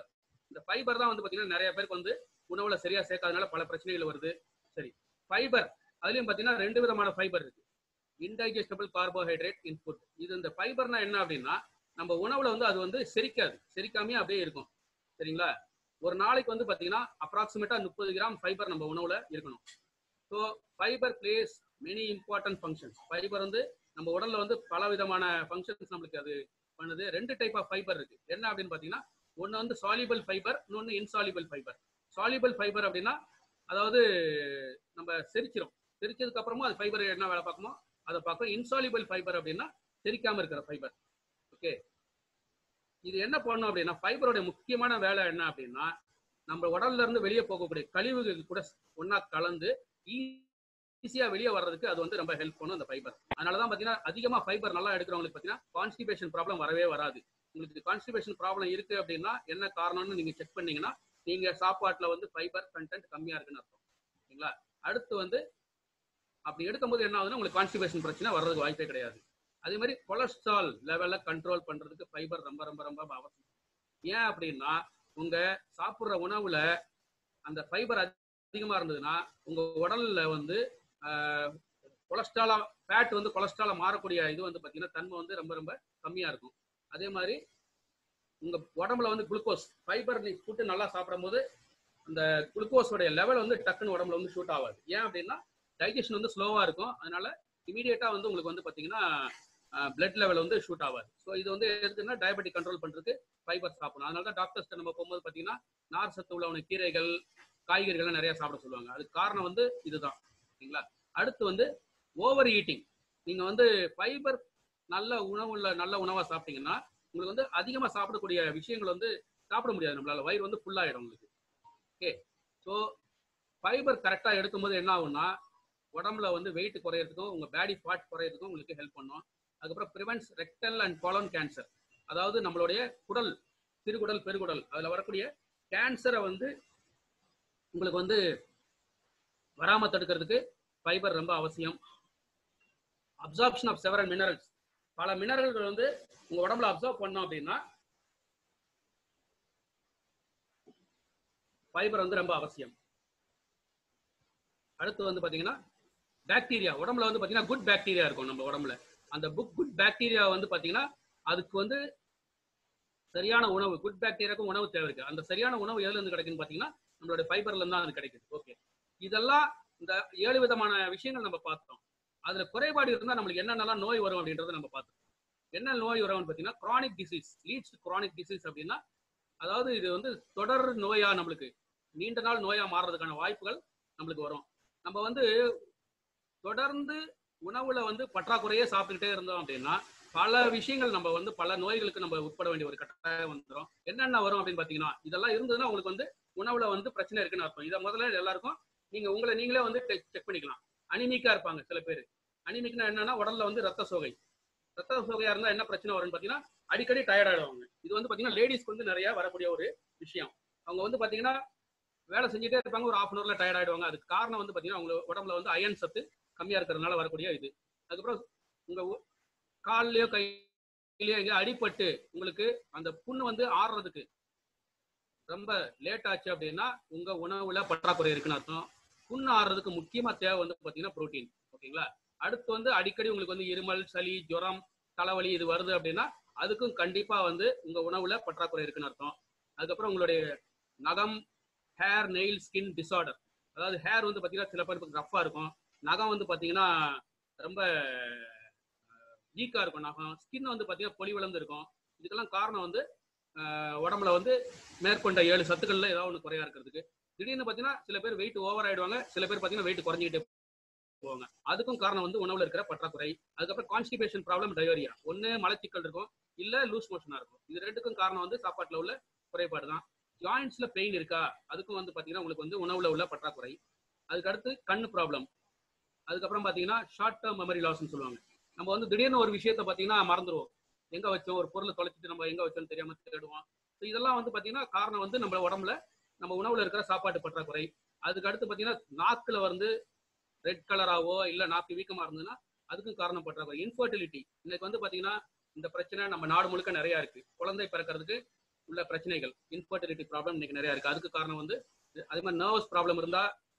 இந்த ஃபைபர் தான் வந்து பாத்தீங்கன்னா நிறைய பேருக்கு வந்து உணவுல சரியா சேர்க்காதனால பல பிரச்சனைகள் வருது சரி ஃபைபர் அதுலயும் பாத்தீங்கன்னா ரெண்டு விதமான ஃபைபர் இருக்கு இன்டைஜஸ்டபிள் கார்போஹைட்ரேட் இன் ஃபுட் இது இந்த ஃபைபர்னா என்ன அப்படின்னா நம்ம உணவுல வந்து அது வந்து செரிக்காது செரிக்காமே அப்படியே இருக்கும் சரிங்களா ஒரு நாளைக்கு வந்து பாத்தீங்கன்னா அப்ராக்சிமேட்டா முப்பது கிராம் ஃபைபர் நம்ம உணவுல இருக்கணும் so fibre plays many important functions fibre வந்து நம்ம உடல்ல வந்து பல விதமான ஃபங்க்ஷன்ஸ் நம்மளுக்கு அது பண்ணுது ரெண்டு டைப் ஆஃப் ஃபைபர் இருக்கு என்ன அப்படின்னு பாத்தீங்கன்னா ஒன்னு வந்து சாலிபிள் ஃபைபர் இன்னொன்னு இன்சாலிபிள் ஃபைபர் சாலிபிள் ஃபைபர் அப்படின்னா அதாவது நம்ம செரிச்சிரும் செரிச்சதுக்கு அப்புறமா அது ஃபைபர் என்ன வேலை பார்க்குமோ அதை பார்க்கும் இன்சாலிபிள் ஃபைபர் அப்படின்னா செரிக்காம இருக்கிற ஃபைபர் ஓகே இது என்ன பண்ணும் அப்படின்னா ஃபைபரோட முக்கியமான வேலை என்ன அப்படின்னா நம்ம உடல்ல இருந்து வெளியே போகக்கூடிய கழிவுகள் கூட ஒண்ணா கலந்து ஈஸியா வெளியே வர்றதுக்கு அது வந்து ரொம்ப ஹெல்ப் பண்ணும் அந்த ஃபைபர் அதனாலதான் பாத்தீங்கன்னா அதிகமா ஃபைபர் நல்லா எடுக்கிறவங்களுக்கு பாத்தீங்கன்னா கான்ஸ்டிபேஷன் ப்ராப்ளம் வரவே வராது உங்களுக்கு கான்ஸ்டிபேஷன் ப்ராப்ளம் இருக்கு அப்படின்னா என்ன காரணம்னு நீங்க செக் பண்ணீங்கன்னா நீங்க சாப்பாட்டுல வந்து ஃபைபர் கண்டென்ட் கம்மியா இருக்குன்னு அர்த்தம் சரிங்களா அடுத்து வந்து அப்படி எடுக்கும்போது என்ன ஆகுதுன்னா உங்களுக்கு கான்ஸ்டிபேஷன் பிரச்சனை வர்றதுக்கு வாய்ப்பே கிடையாது அதே மாதிரி கொலஸ்ட்ரால் லெவலை கண்ட்ரோல் பண்றதுக்கு ஃபைபர் ரொம்ப ரொம்ப ரொம்ப அவசியம் ஏன் அப்படின்னா உங்க சாப்பிட்ற உணவுல அந்த ஃபைபர் அதிகமா இருந்ததுன்னா உங்க உடல்ல வந்து கொலஸ்ட்ராலா ஃபேட் வந்து கொலஸ்ட்ராலா மாறக்கூடிய இது வந்து பாத்தீங்கன்னா தன்மை வந்து ரொம்ப ரொம்ப கம்மியா இருக்கும் அதே மாதிரி உங்க உடம்புல வந்து குளுக்கோஸ் ஃபைபர் நீ ஃபுட்டு நல்லா சாப்பிடும் போது அந்த குளுக்கோஸோடைய லெவல் வந்து டக்குன்னு உடம்புல வந்து ஷூட் ஆகாது ஏன் அப்படின்னா டைஜஷன் வந்து ஸ்லோவா இருக்கும் அதனால இமீடியட்டா வந்து உங்களுக்கு வந்து பாத்தீங்கன்னா பிளட் லெவல் வந்து ஷூட் ஆகாது ஸோ இது வந்து எதுக்குன்னா டயபெட்டிக் கண்ட்ரோல் பண்றதுக்கு ஃபைபர் சாப்பிடணும் அதனால தான் டாக்டர்ஸ்ட்ட நம்ம போகும்போது பாத்தீங்கன்னா நார் சத்து உள்ளவன கீரைகள் காய்கறிகள் நிறைய சாப்பிட சொல்லுவாங்க அதுக்கு காரணம் வந்து இதுதான் சரிங்களா அடுத்து வந்து ஓவர் ஈட்டிங் நீங்க வந்து ஃபைபர் நல்ல உணவுள்ள நல்ல உணவா சாப்பிட்டீங்கன்னா உங்களுக்கு வந்து அதிகமா சாப்பிடக்கூடிய விஷயங்கள் வந்து சாப்பிட முடியாது நம்மளால வயிறு வந்து ஃபுல் ஆயிடும் உங்களுக்கு ஓகே ஸோ ஃபைபர் கரெக்டா எடுக்கும்போது என்ன ஆகும்னா உடம்புல வந்து வெயிட் குறையறதுக்கும் உங்க பேடி ஃபாட் குறையறதுக்கும் உங்களுக்கு ஹெல்ப் பண்ணும் அதுக்கப்புறம் prevents rectal and colon cancer அதாவது நம்மளுடைய குடல் சிறுகுடல் பெருகுடல் அதுல வரக்கூடிய கேன்சரை வந்து உங்களுக்கு வந்து வராம தடுக்கிறதுக்கு ஃபைபர் ரொம்ப அவசியம் அப்சார்ப்ஷன் ஆஃப் செவரல் மினரல்ஸ் பல மினரல்கள் வந்து உங்க உடம்புல அப்சர்வ் பண்ணோம் அப்படின்னா ஃபைபர் வந்து ரொம்ப அவசியம் அடுத்து வந்து பாத்தீங்கன்னா பாக்டீரியா உடம்புல வந்து பாத்தீங்கன்னா குட் பாக்டீரியா இருக்கும் நம்ம உடம்புல அந்த புக் குட் பாக்டீரியா வந்து பாத்தீங்கன்னா அதுக்கு வந்து சரியான உணவு குட் பாக்டீரியாவுக்கும் உணவு தேவை இருக்கு அந்த சரியான உணவு எதுல இருந்து கிடைக்குன்னு பாத்தீங்கன்னா நம்மளோட ஃபைபர்ல இருந்து தான் அது கிடைக்குது ஓகே இதெல்லாம் இந்த ஏழு விதமான விஷயங்கள் நம்ம பார்த்தோம் அதுல குறைபாடு இருந்தா நம்மளுக்கு என்னென்னலாம் நோய் வரும் அப்படின்றத நம்ம பார்த்தோம் என்ன நோய் வரும்னு பாத்தீங்கன்னா chronic disease leads to chronic disease அப்படின்னா அதாவது இது வந்து தொடர் நோயா நம்மளுக்கு நீண்ட நாள் நோயா மாறுறதுக்கான வாய்ப்புகள் நம்மளுக்கு வரும் நம்ம வந்து தொடர்ந்து உணவுல வந்து பற்றாக்குறையே சாப்பிட்டுக்கிட்டே இருந்தோம் அப்படின்னா பல விஷயங்கள் நம்ம வந்து பல நோய்களுக்கு நம்ம உட்பட வேண்டிய ஒரு கட்டாயம் வந்துடும் என்னென்ன வரும் அப்படின்னு பாத்தீங்கன்னா இதெல்லாம் இருந்ததுன்னா உங்களுக்கு வந்து உணவுல வந்து பிரச்சனை இருக்குன்னு அர்த்தம் இதை முதல்ல எல்லாருக்கும் நீங்க உங்களை நீங்களே வந்து செக் பண்ணிக்கலாம் அனிமிக்கா இருப்பாங்க சில பேர் அனிமிக்னா என்னன்னா உடல்ல வந்து ரத்த சோகை ரத்த சோகையா இருந்தா என்ன பிரச்சனை வரும்னு பாத்தீங்கன்னா அடிக்கடி டயர்ட் ஆயிடுவாங்க இது வந்து பாத்தீங்கன்னா லேடிஸ்க்கு வந்து நிறைய வரக்கூடிய ஒரு விஷயம் அவங்க வந்து பாத்தீங்கன்னா வேலை செஞ்சுட்டே இருப்பாங்க ஒரு ஆஃப் அன் ஹவர்ல டயர்ட் ஆயிடுவாங்க அதுக்கு காரணம் வந்து பாத்தீங்கன்னா அவங்க உடம்புல வந்து அயன் சத்து கம்மியா இருக்கிறதுனால வரக்கூடிய இது அதுக்கப்புறம் உங்க கால்லயோ கையிலயோ எங்க அடிபட்டு உங்களுக்கு அந்த புண்ணு வந்து ஆறுறதுக்கு ரொம்ப லேட் ஆச்சு அப்படின்னா உங்க உணவுல பற்றாக்குறை இருக்குன்னு அர்த்தம் புண்ணு ஆறுறதுக்கு முக்கியமா தேவை வந்து பாத்தீங்கன்னா புரோட்டீன் ஓகேங்களா அடுத்து வந்து அடிக்கடி உங்களுக்கு வந்து இருமல் சளி ஜுரம் தலைவலி இது வருது அப்படின்னா அதுக்கும் கண்டிப்பா வந்து உங்க உணவுல பற்றாக்குறை இருக்குன்னு அர்த்தம் அதுக்கப்புறம் உங்களுடைய நகம் ஹேர் நெயில் ஸ்கின் டிசார்டர் அதாவது ஹேர் வந்து பாத்தீங்கன்னா சில பேருக்கு ரஃபா இருக்கும் நகம் வந்து பாத்தீங்கன்னா ரொம்ப வீக்கா இருக்கும் நகம் ஸ்கின் வந்து பாத்தீங்கன்னா பொலி விளந்து இருக்கும் இதுக்கெல்லாம் காரணம் வந்து உடம்புல வந்து மேற்கொண்ட ஏழு சத்துக்கள்ல ஏதாவது ஒன்று குறையா இருக்கிறதுக்கு திடீர்னு பாத்தீங்கன்னா சில பேர் வெயிட் ஓவர் ஆயிடுவாங்க சில பேர் பாத்தீங்கன்னா வெயிட் குறைஞ்சிக்கிட்டே போவாங்க அதுக்கும் காரணம் வந்து உணவுல இருக்கிற பற்றாக்குறை அதுக்கப்புறம் கான்ஸ்டிபேஷன் ப்ராப்ளம் டயோரியா ஒன்னு மலச்சிக்கல் இருக்கும் இல்ல லூஸ் மோஷனா இருக்கும் இது ரெண்டுக்கும் காரணம் வந்து சாப்பாட்டுல உள்ள குறைபாடு தான் ஜாயின்ஸ்ல பெயின் இருக்கா அதுக்கும் வந்து பாத்தீங்கன்னா உங்களுக்கு வந்து உணவுல உள்ள பற்றாக்குறை அதுக்கு அடுத்து கண்ணு ப்ராப்ளம் அதுக்கப்புறம் பாத்தீங்கன்னா ஷார்ட் டேர்ம் மெமரி லாஸ்ன்னு சொல்லுவாங்க நம்ம வந்து திடீர்னு ஒரு விஷயத்த பாத்தீங்கன்னா மறந்துடுவோம் எங்க வச்சோம் ஒரு பொருளை தொலைச்சிட்டு நம்ம எங்க வச்சோம்னு தெரியாம தேடுவோம் ஸோ இதெல்லாம் வந்து பாத்தீங்கன்னா காரணம் வந்து நம்ம உடம்புல நம்ம உணவுல இருக்கிற சாப்பாட்டு பற்றாக்குறை அதுக்கு அடுத்து பாத்தீங்கன்னா நாக்குல வந்து ரெட் கலராவோ இல்ல நாக்கு வீக்கமா இருந்ததுன்னா அதுக்கும் காரணம் பற்றாக்குறை இன்ஃபர்டிலிட்டி இன்னைக்கு வந்து பாத்தீங்கன்னா இந்த பிரச்சனை நம்ம நாடு முழுக்க நிறைய இருக்கு குழந்தை பிறக்கிறதுக்கு உள்ள பிரச்சனைகள் இன்ஃபர்டிலிட்டி ப்ராப்ளம் இன்னைக்கு நிறைய இருக்கு அதுக்கு காரணம் வந்து அதே மாதிரி நர்வஸ் ப்ராப்ளம் இருந்தா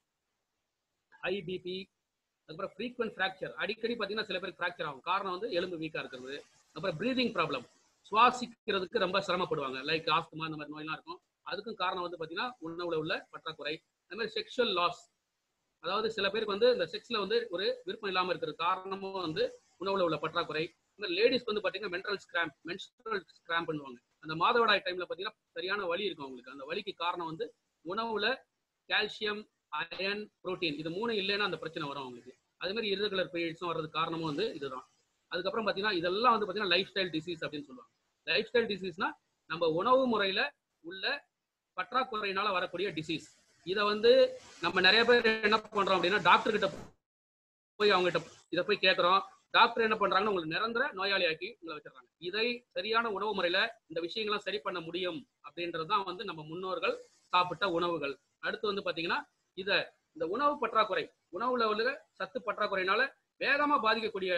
ஹை பிபி அதுக்கப்புறம் ஃப்ரீக்வெண்ட் ஃப்ராக்சர் அடிக்கடி பார்த்தீங்கன்னா சில பேருக்கு ஃப்ராக்சர் ஆகும் காரணம் வந்து எலும்பு வீக்காக இருக்கிறது அப்புறம் ப்ரீதிங் ப்ராப்ளம் சுவாசிக்கிறதுக்கு ரொம்ப சிரமப்படுவாங்க லைக் ஆஸ்துமா அந்த மாதிரி நோயெல்லாம் இருக்கும் அதுக்கும் காரணம் வந்து பார்த்தீங்கன்னா உணவுல உள்ள பற்றாக்குறை அந்த மாதிரி செக்ஷுவல் லாஸ் அதாவது சில பேருக்கு வந்து இந்த செக்ஸ்ல வந்து ஒரு விருப்பம் இல்லாமல் இருக்கிறது காரணமும் வந்து உணவுல உள்ள பற்றாக்குறை இந்த லேடிஸ்க்கு வந்து பார்த்தீங்கன்னா மென்ட்ரல் ஸ்கிராம்ப் மென்ஸ்ட்ரல் ஸ்கிராம்ப் பண்ணுவாங்க அந்த மாதவிடாய் டைம்ல பார்த்தீங்கன்னா சரியான வலி இருக்கும் அவங்களுக்கு அந்த வலிக்கு காரணம் வந்து உணவுல கால்சியம் அயன் புரோட்டீன் இது மூணு இல்லைன்னா அந்த பிரச்சனை வரும் அவங்களுக்கு அதே மாதிரி irregular பீரியட்ஸும் வர்றதுக்கு காரணமும் வந்து இதுதான் அதுக்கப்புறம் பார்த்தீங்கன்னா இதெல்லாம் வந்து பார்த்தீங்கன்னா லைஃப் ஸ்டைல் டிசீஸ் அப்படின்னு சொல்லுவாங்க லைஃப் ஸ்டைல் டிசீஸ்னா நம்ம உணவு முறையில உள்ள பற்றாக்குறையினால வரக்கூடிய டிசீஸ் இதை வந்து நம்ம நிறைய பேர் என்ன பண்றோம் அப்படின்னா டாக்டர் கிட்ட போய் அவங்க கிட்ட இதை போய் கேட்குறோம் டாக்டர் என்ன பண்றாங்கன்னா உங்களுக்கு நிரந்தர நோயாளியாக்கி உங்களை வச்சிடறாங்க இதை சரியான உணவு முறையில இந்த விஷயங்கள்லாம் சரி பண்ண முடியும் அப்படின்றது தான் வந்து நம்ம முன்னோர்கள் சாப்பிட்ட உணவுகள் அடுத்து வந்து பாத்தீங்கன்னா இத இந்த உணவு பற்றாக்குறை உணவுல உள்ள சத்து பற்றாக்குறையினால வேகமா பாதிக்கக்கூடிய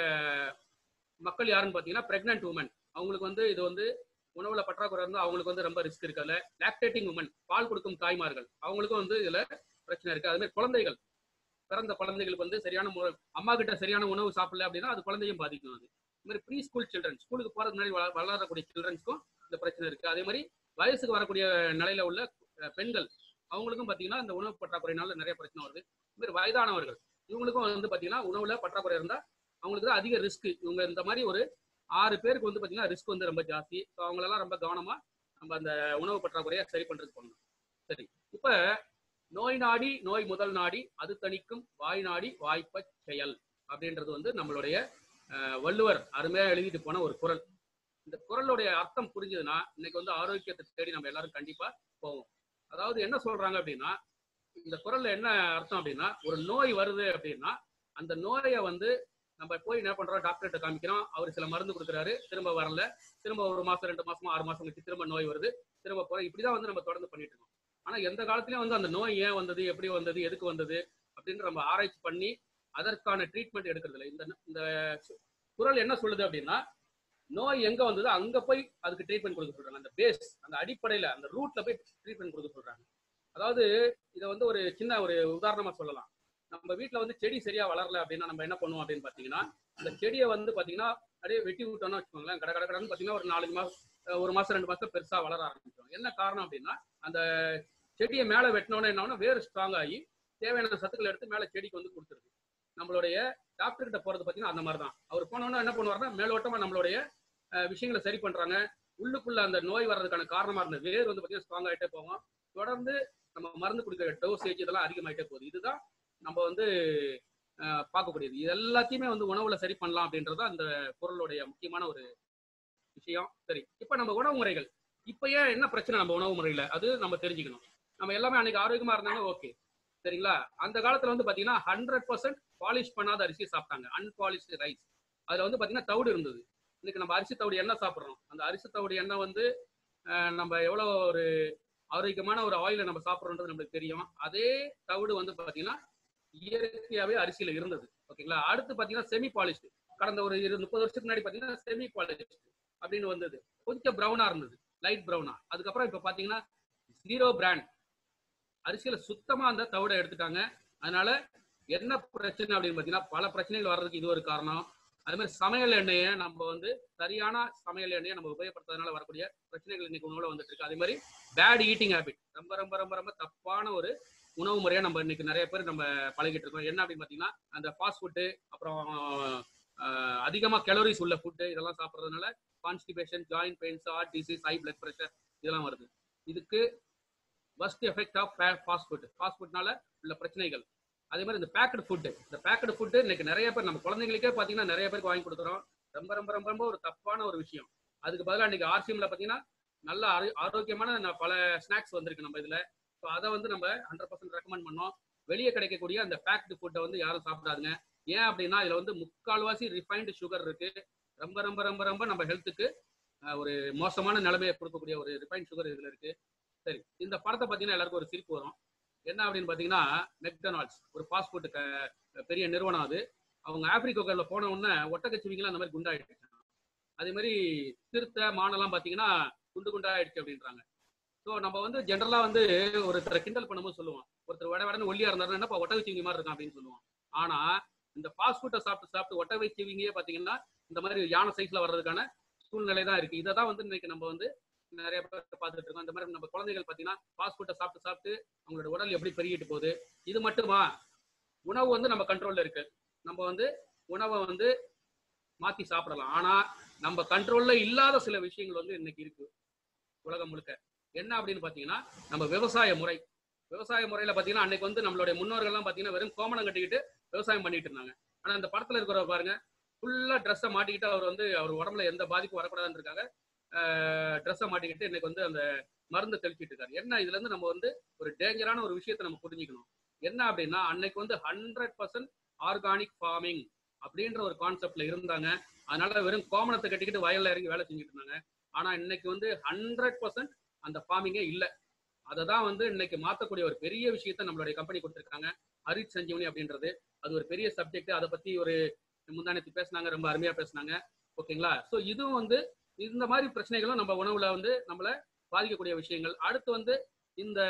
மக்கள் யாருன்னு பாத்தீங்கன்னா பிரெக்னென்ட் உமன் அவங்களுக்கு வந்து இது வந்து உணவுல பற்றாக்குறை இருந்தால் அவங்களுக்கு வந்து ரொம்ப ரிஸ்க் இருக்கு அதுல லாக்டேட்டிங் உமன் பால் கொடுக்கும் தாய்மார்கள் அவங்களுக்கும் வந்து இதுல பிரச்சனை இருக்கு அது மாதிரி குழந்தைகள் பிறந்த குழந்தைகளுக்கு வந்து சரியான மு- அம்மா கிட்ட சரியான உணவு சாப்பிடல அப்படின்னா அது குழந்தையும் பாதிக்கும் அது இது மாதிரி ப்ரீ ஸ்கூல் சில்ட்ரன் ஸ்கூலுக்கு போறதுக்கு முன்னாடி வள- வளரக்கூடிய சில்ட்ரன்ஸ்க்கும் இந்த பிரச்சனை இருக்கு அதே மாதிரி வயசுக்கு வரக்கூடிய நிலையில உள்ள அஹ், பெண்கள் அவங்களுக்கும் பாத்தீங்கன்னா இந்த உணவு பற்றாக்குறையினால நிறைய பிரச்சனை வருது இது மாதிரி வயதானவர்கள் இவங்களுக்கும் வந்து பாத்தீங்கன்னா உணவுல பற்றாக்குறை இருந்தா அவங்களுக்கு தான் அதிக ரிஸ்க் இவங்க இந்த மாதிரி ஒரு ஆறு பேருக்கு வந்து பாத்தீங்கன்னா ரிஸ்க் வந்து ரொம்ப ஜாஸ்தி ஸோ அவங்களெல்லாம் ரொம்ப கவனமா நம்ம அந்த உணவு பற்றாக்குறையை சரி பண்றது பண்ணணும் சரி இப்ப நோய் நாடி நோய் முதல் நாடி அது தணிக்கும் வாய் நாடி வாய்ப்ப செயல் அப்படின்றது வந்து நம்மளுடைய அஹ், வள்ளுவர் அருமையா எழுதிட்டு போன ஒரு குறள் இந்த குறளுடைய அர்த்தம் புரிஞ்சதுன்னா இன்னைக்கு வந்து ஆரோக்கியத்தை தேடி நம்ம எல்லாரும் கண்டிப்பா போவோம் அதாவது என்ன சொல்றாங்க அப்படின்னா இந்த குறள்ல என்ன அர்த்தம் அப்படின்னா ஒரு நோய் வருது அப்படின்னா அந்த நோயை வந்து நம்ம போய் என்ன பண்றோம் டாக்டர்கிட்ட காமிக்கிறோம் அவர் சில மருந்து கொடுக்குறாரு திரும்ப வரல திரும்ப ஒரு மாசம் ரெண்டு மாசமா ஆறு மாசம் கழிச்சு திரும்ப நோய் வருது திரும்ப போறோம் இப்படிதான் வந்து நம்ம தொடர்ந்து பண்ணிட்டு இருக்கோம் ஆனா எந்த காலத்திலயும் வந்து அந்த நோய் ஏன் வந்தது எப்படி வந்தது எதுக்கு வந்தது அப்படின்னு நம்ம ஆராய்ச்சி பண்ணி அதற்கான ட்ரீட்மெண்ட் எடுக்கிறது இல்லை இந்த இந்த குறள் என்ன சொல்லுது அப்படின்னா நோய் எங்க வந்ததோ அங்க போய் அதுக்கு ட்ரீட்மெண்ட் கொடுக்க சொல்றாங்க அந்த பேஸ் அந்த அடிப்படையில அந்த ரூட்ல போய் ட்ரீட்மெண்ட் கொடுக்க சொல்றாங்க அதாவது இதை வந்து ஒரு சின்ன ஒரு உதாரணமா சொல்லலாம் நம்ம வீட்ல வந்து செடி சரியா வளரல அப்படின்னா நம்ம என்ன பண்ணுவோம் அப்படின்னு பாத்தீங்கன்னா அந்த செடியை வந்து பாத்தீங்கன்னா அப்படியே வெட்டி விட்டோம்னு வச்சுக்கோங்களேன் கடை கடை கடைன்னு பாத்தீங்கன்னா ஒரு நாலு மாசம் அஹ் ஒரு மாசம் ரெண்டு மாசம் பெருசா வளர ஆரம்பிச்சிடும் என்ன காரணம் அப்படின்னா அந்த செடியை மேல வெட்டினோன்னே என்ன ஆகும்னா வேர் ஸ்ட்ராங் ஆகி தேவையான சத்துக்களை எடுத்து மேல செடிக்கு வந்து கொடுத்துருது நம்மளுடைய டாக்டர் கிட்ட போறது பாத்தீங்கன்னா அந்த மாதிரி தான் அவர் போனோன்னா என்ன பண்ணுவாருன்னா மேலோட்டமா நம்மளுடைய அஹ், விஷயங்களை சரி பண்றாங்க உள்ளுக்குள்ள அந்த நோய் வர்றதுக்கான காரணமா இருந்த வேர் வந்து பாத்தீங்கன்னா ஸ்ட்ராங் ஆயிட்டே போகும் தொடர்ந்து நம்ம மருந்து கொடுக்குற டோசேஜ் இதெல்லாம் அதிகமாயிட்டே போகுது இதுதான் நம்ம வந்து அஹ், பார்க்கக்கூடியது இது எல்லாத்தையுமே வந்து உணவுல சரி பண்ணலாம் அப்படின்றது தான் அந்த பொருளுடைய முக்கியமான ஒரு விஷயம் சரி இப்போ நம்ம உணவு முறைகள் இப்போ ஏன் என்ன பிரச்சனை நம்ம உணவு முறையில அது நம்ம தெரிஞ்சுக்கணும் நம்ம எல்லாமே அன்னைக்கு ஆரோக்கியமா இருந்தாங்க ஓகே சரிங்களா அந்த காலத்துல வந்து பாத்தீங்கன்னா ஹண்ட்ரட் பர்சன்ட் பாலிஷ் பண்ணாத அரிசி சாப்பிட்டாங்க அன்பாலிஷ்டு ரைஸ் அதுல வந்து பாத்தீங்கன்னா தவிடு இருந்தது இன்னைக்கு நம்ம அரிசி தவிடு எண்ணெய் சாப்பிட்றோம் அந்த அரிசி தவிடு எண்ணெய் வந்து அஹ், நம்ம எவ்வளவு ஒரு ஆரோக்கியமான ஒரு ஆயிலை நம்ம சாப்பிட்றோன்றது நம்மளுக்கு தெரியும் அதே தவிடு வந்து பாத்தீங்கன்னா இயற்கையாவே அரிசியில இருந்தது ஓகேங்களா அடுத்து பாத்தீங்கன்னா செமி பாலிஷ்டு கடந்த ஒரு இரு முப்பது வருஷத்துக்கு முன்னாடி பாத்தீங்கன்னா செமி பாலிஷ்டு அப்படின்னு வந்தது கொஞ்சம் ப்ரௌனா இருந்தது லைட் ப்ரௌனா அதுக்கப்புறம் இப்ப பாத்தீங்கன்னா ஜீரோ பிராண்ட் அரிசியில சுத்தமா அந்த தவிடை எடுத்துட்டாங்க அதனால என்ன பிரச்சனை அப்படின்னு பாத்தீங்கன்னா பல பிரச்சனைகள் வர்றதுக்கு இது ஒரு காரணம் அதே மாதிரி சமையல் எண்ணெயை நம்ம வந்து சரியான சமையல் எண்ணெயை நம்ம உபயோகப்படுத்துறதுனால வரக்கூடிய பிரச்சனைகள் இன்னைக்கு உணவுல வந்துட்டு இருக்கு அதே மாதிரி பேட் ஈட்டிங் ஹேபிட் ரொம்ப ரொம்ப ரொம்ப ரொம்ப தப்பான ஒரு உணவு முறையை நம்ம இன்னைக்கு நிறைய பேர் நம்ம பழகிட்டு இருக்கோம் என்ன அப்படின்னு பாத்தீங்கன்னா அந்த ஃபாஸ்ட் ஃபுட்டு அப்புறம் ஆஹ், அதிகமா கலோரிஸ் உள்ள ஃபுட்டு இதெல்லாம் சாப்பிட்றதுனால constipation joint pains heart disease high blood pressure இதெல்லாம் வருது இதுக்கு first effect of fast food fast ஃபுட்னால உள்ள பிரச்சனைகள் அதே மாதிரி இந்த பேக்கடு ஃபுட்டு இந்த பேக்கடு ஃபுட்டு இன்னைக்கு நிறைய பேர் நம்ம குழந்தைங்களுக்கே பார்த்தீங்கன்னா நிறைய பேருக்கு வாங்கி கொடுக்குறோம் ரொம்ப ரொம்ப ரொம்ப ரொம்ப ஒரு தப்பான ஒரு விஷயம் அதுக்கு பதிலாக இன்னைக்கு ஆர்சிஎம்ல பார்த்தீங்கன்னா நல்ல ஆரோ- ஆரோக்கியமான ந- பல ஸ்நாக்ஸ் வந்திருக்கு நம்ம இதில் ஸோ அதை வந்து நம்ம ஹண்ட்ரட் பர்சன்ட் ரெக்கமெண்ட் பண்ணோம் வெளியே கிடைக்கக்கூடிய அந்த பேக்டு ஃபுட்டை வந்து யாரும் சாப்பிடாதுங்க ஏன் அப்படின்னா இதில் வந்து முக்கால்வாசி ரிஃபைன்டு சுகர் இருக்கு ரொம்ப ரொம்ப ரொம்ப ரொம்ப நம்ம ஹெல்த்துக்கு ஒரு மோசமான நிலைமையை கொடுக்கக்கூடிய ஒரு ரிஃபைன்ட் சுகர் இதில் இருக்கு சரி இந்த படத்தை பார்த்தீங்கன்னா எல்லாருக்கும் ஒரு சிரிப்பு வரும் என்ன அப்படின்னு பார்த்தீங்கன்னா மெக்டொனால்ட்ஸ் ஒரு ஃபாஸ்ட் ஃபுட் பெரிய நிறுவனம் அது அவங்க ஆப்பிரிக்கோக்கரில் போன உடனே ஒட்டக்கச்சிவிங்களாம் அந்த மாதிரி குண்டாயிட்டு அதே மாதிரி சிறுத்தை மானெல்லாம் பார்த்தீங்கன்னா குண்டு குண்டா ஆயிடுச்சு அப்படின்றாங்க ஸோ நம்ம வந்து ஜென்ரலா வந்து ஒருத்தரை கிண்டல் பண்ணும்போது சொல்லுவோம் ஒருத்தர் வட வடன்னு ஒல்லியா இருந்தாருன்னா என்னப்பா ஒட்டகை சிவிங்கி மாதிரி இருக்கான் அப்படின்னு சொல்லுவோம் ஆனா இந்த ஃபாஸ்ட் ஃபுட்டை சாப்பிட்டு சாப்பிட்டு ஒட்டகை சிவிங்கியே பாத்தீங்கன்னா இந்த மாதிரி யானை சைஸ்ல வர்றதுக்கான சூழ்நிலை தான் இருக்கு இதை தான் வந்து இன்னைக்கு நம்ம வந்து நிறைய பேர் பார்த்துட்டு இருக்கோம் இந்த மாதிரி நம்ம குழந்தைகள் பார்த்தீங்கன்னா ஃபாஸ்ட் ஃபுட்டை சாப்பிட்டு சாப்பிட்டு அவங்களோட உடல் எப்படி பெருகிட்டு போகுது இது மட்டுமா உணவு வந்து நம்ம கண்ட்ரோல்ல இருக்கு நம்ம வந்து உணவை வந்து மாத்தி சாப்பிடலாம் ஆனா நம்ம கண்ட்ரோல்ல இல்லாத சில விஷயங்கள் வந்து இன்னைக்கு இருக்கு உலகம் முழுக்க என்ன அப்படின்னு பாத்தீங்கன்னா நம்ம விவசாய முறை விவசாய முறையில பாத்தீங்கன்னா அன்னைக்கு வந்து நம்மளுடைய முன்னோர்கள்லாம் பாத்தீங்கன்னா வெறும் கோமணம் கட்டிக்கிட்டு விவசாயம் பண்ணிட்டு இருந்தாங்க ஆனா இந்த படத்துல இருக்கிறவர் பாருங்க ஃபுல்லா ட்ரெஸ்ஸை மாட்டிக்கிட்டு அவர் வந்து அவர் உடம்புல எந்த பாதிப்பும் வரக்கூடாதுன்னு இருக்காங்க ட்ரெஸ்ஸை மாட்டிக்கிட்டு இன்னைக்கு வந்து அந்த மருந்து தெளிச்சிட்டு இருக்காரு என்ன இதுல இருந்து நம்ம வந்து ஒரு டேஞ்சரான ஒரு விஷயத்தை நம்ம புரிஞ்சுக்கணும் என்ன அப்படின்னா அன்னைக்கு வந்து ஹண்ட்ரட் பர்சன்ட் ஆர்கானிக் ஃபார்மிங் அப்படின்ற ஒரு கான்செப்ட்ல இருந்தாங்க அதனால வெறும் கோமணத்தை கட்டிக்கிட்டு வயல்ல இறங்கி வேலை செஞ்சுட்டு இருந்தாங்க ஆனா இன்னைக்கு வந்து ஹண்ட்ரட் பர்சன்ட் அந்த ஃபார்மிங்கே இல்ல அதை தான் வந்து இன்னைக்கு மாத்தக்கூடிய ஒரு பெரிய விஷயத்த நம்மளுடைய கம்பெனி கொடுத்துருக்காங்க ஹரித் சஞ்சீவனி அப்படின்றது அது ஒரு பெரிய சப்ஜெக்ட் அதை பத்தி ஒரு முந்தானத்து பேசினாங்க ரொம்ப அருமையா பேசினாங்க ஓகேங்களா ஸோ இதுவும் வந்து இந்த மாதிரி பிரச்சனைகளும் நம்ம உணவுல வந்து நம்மள பாதிக்கக்கூடிய விஷயங்கள் அடுத்து வந்து இந்த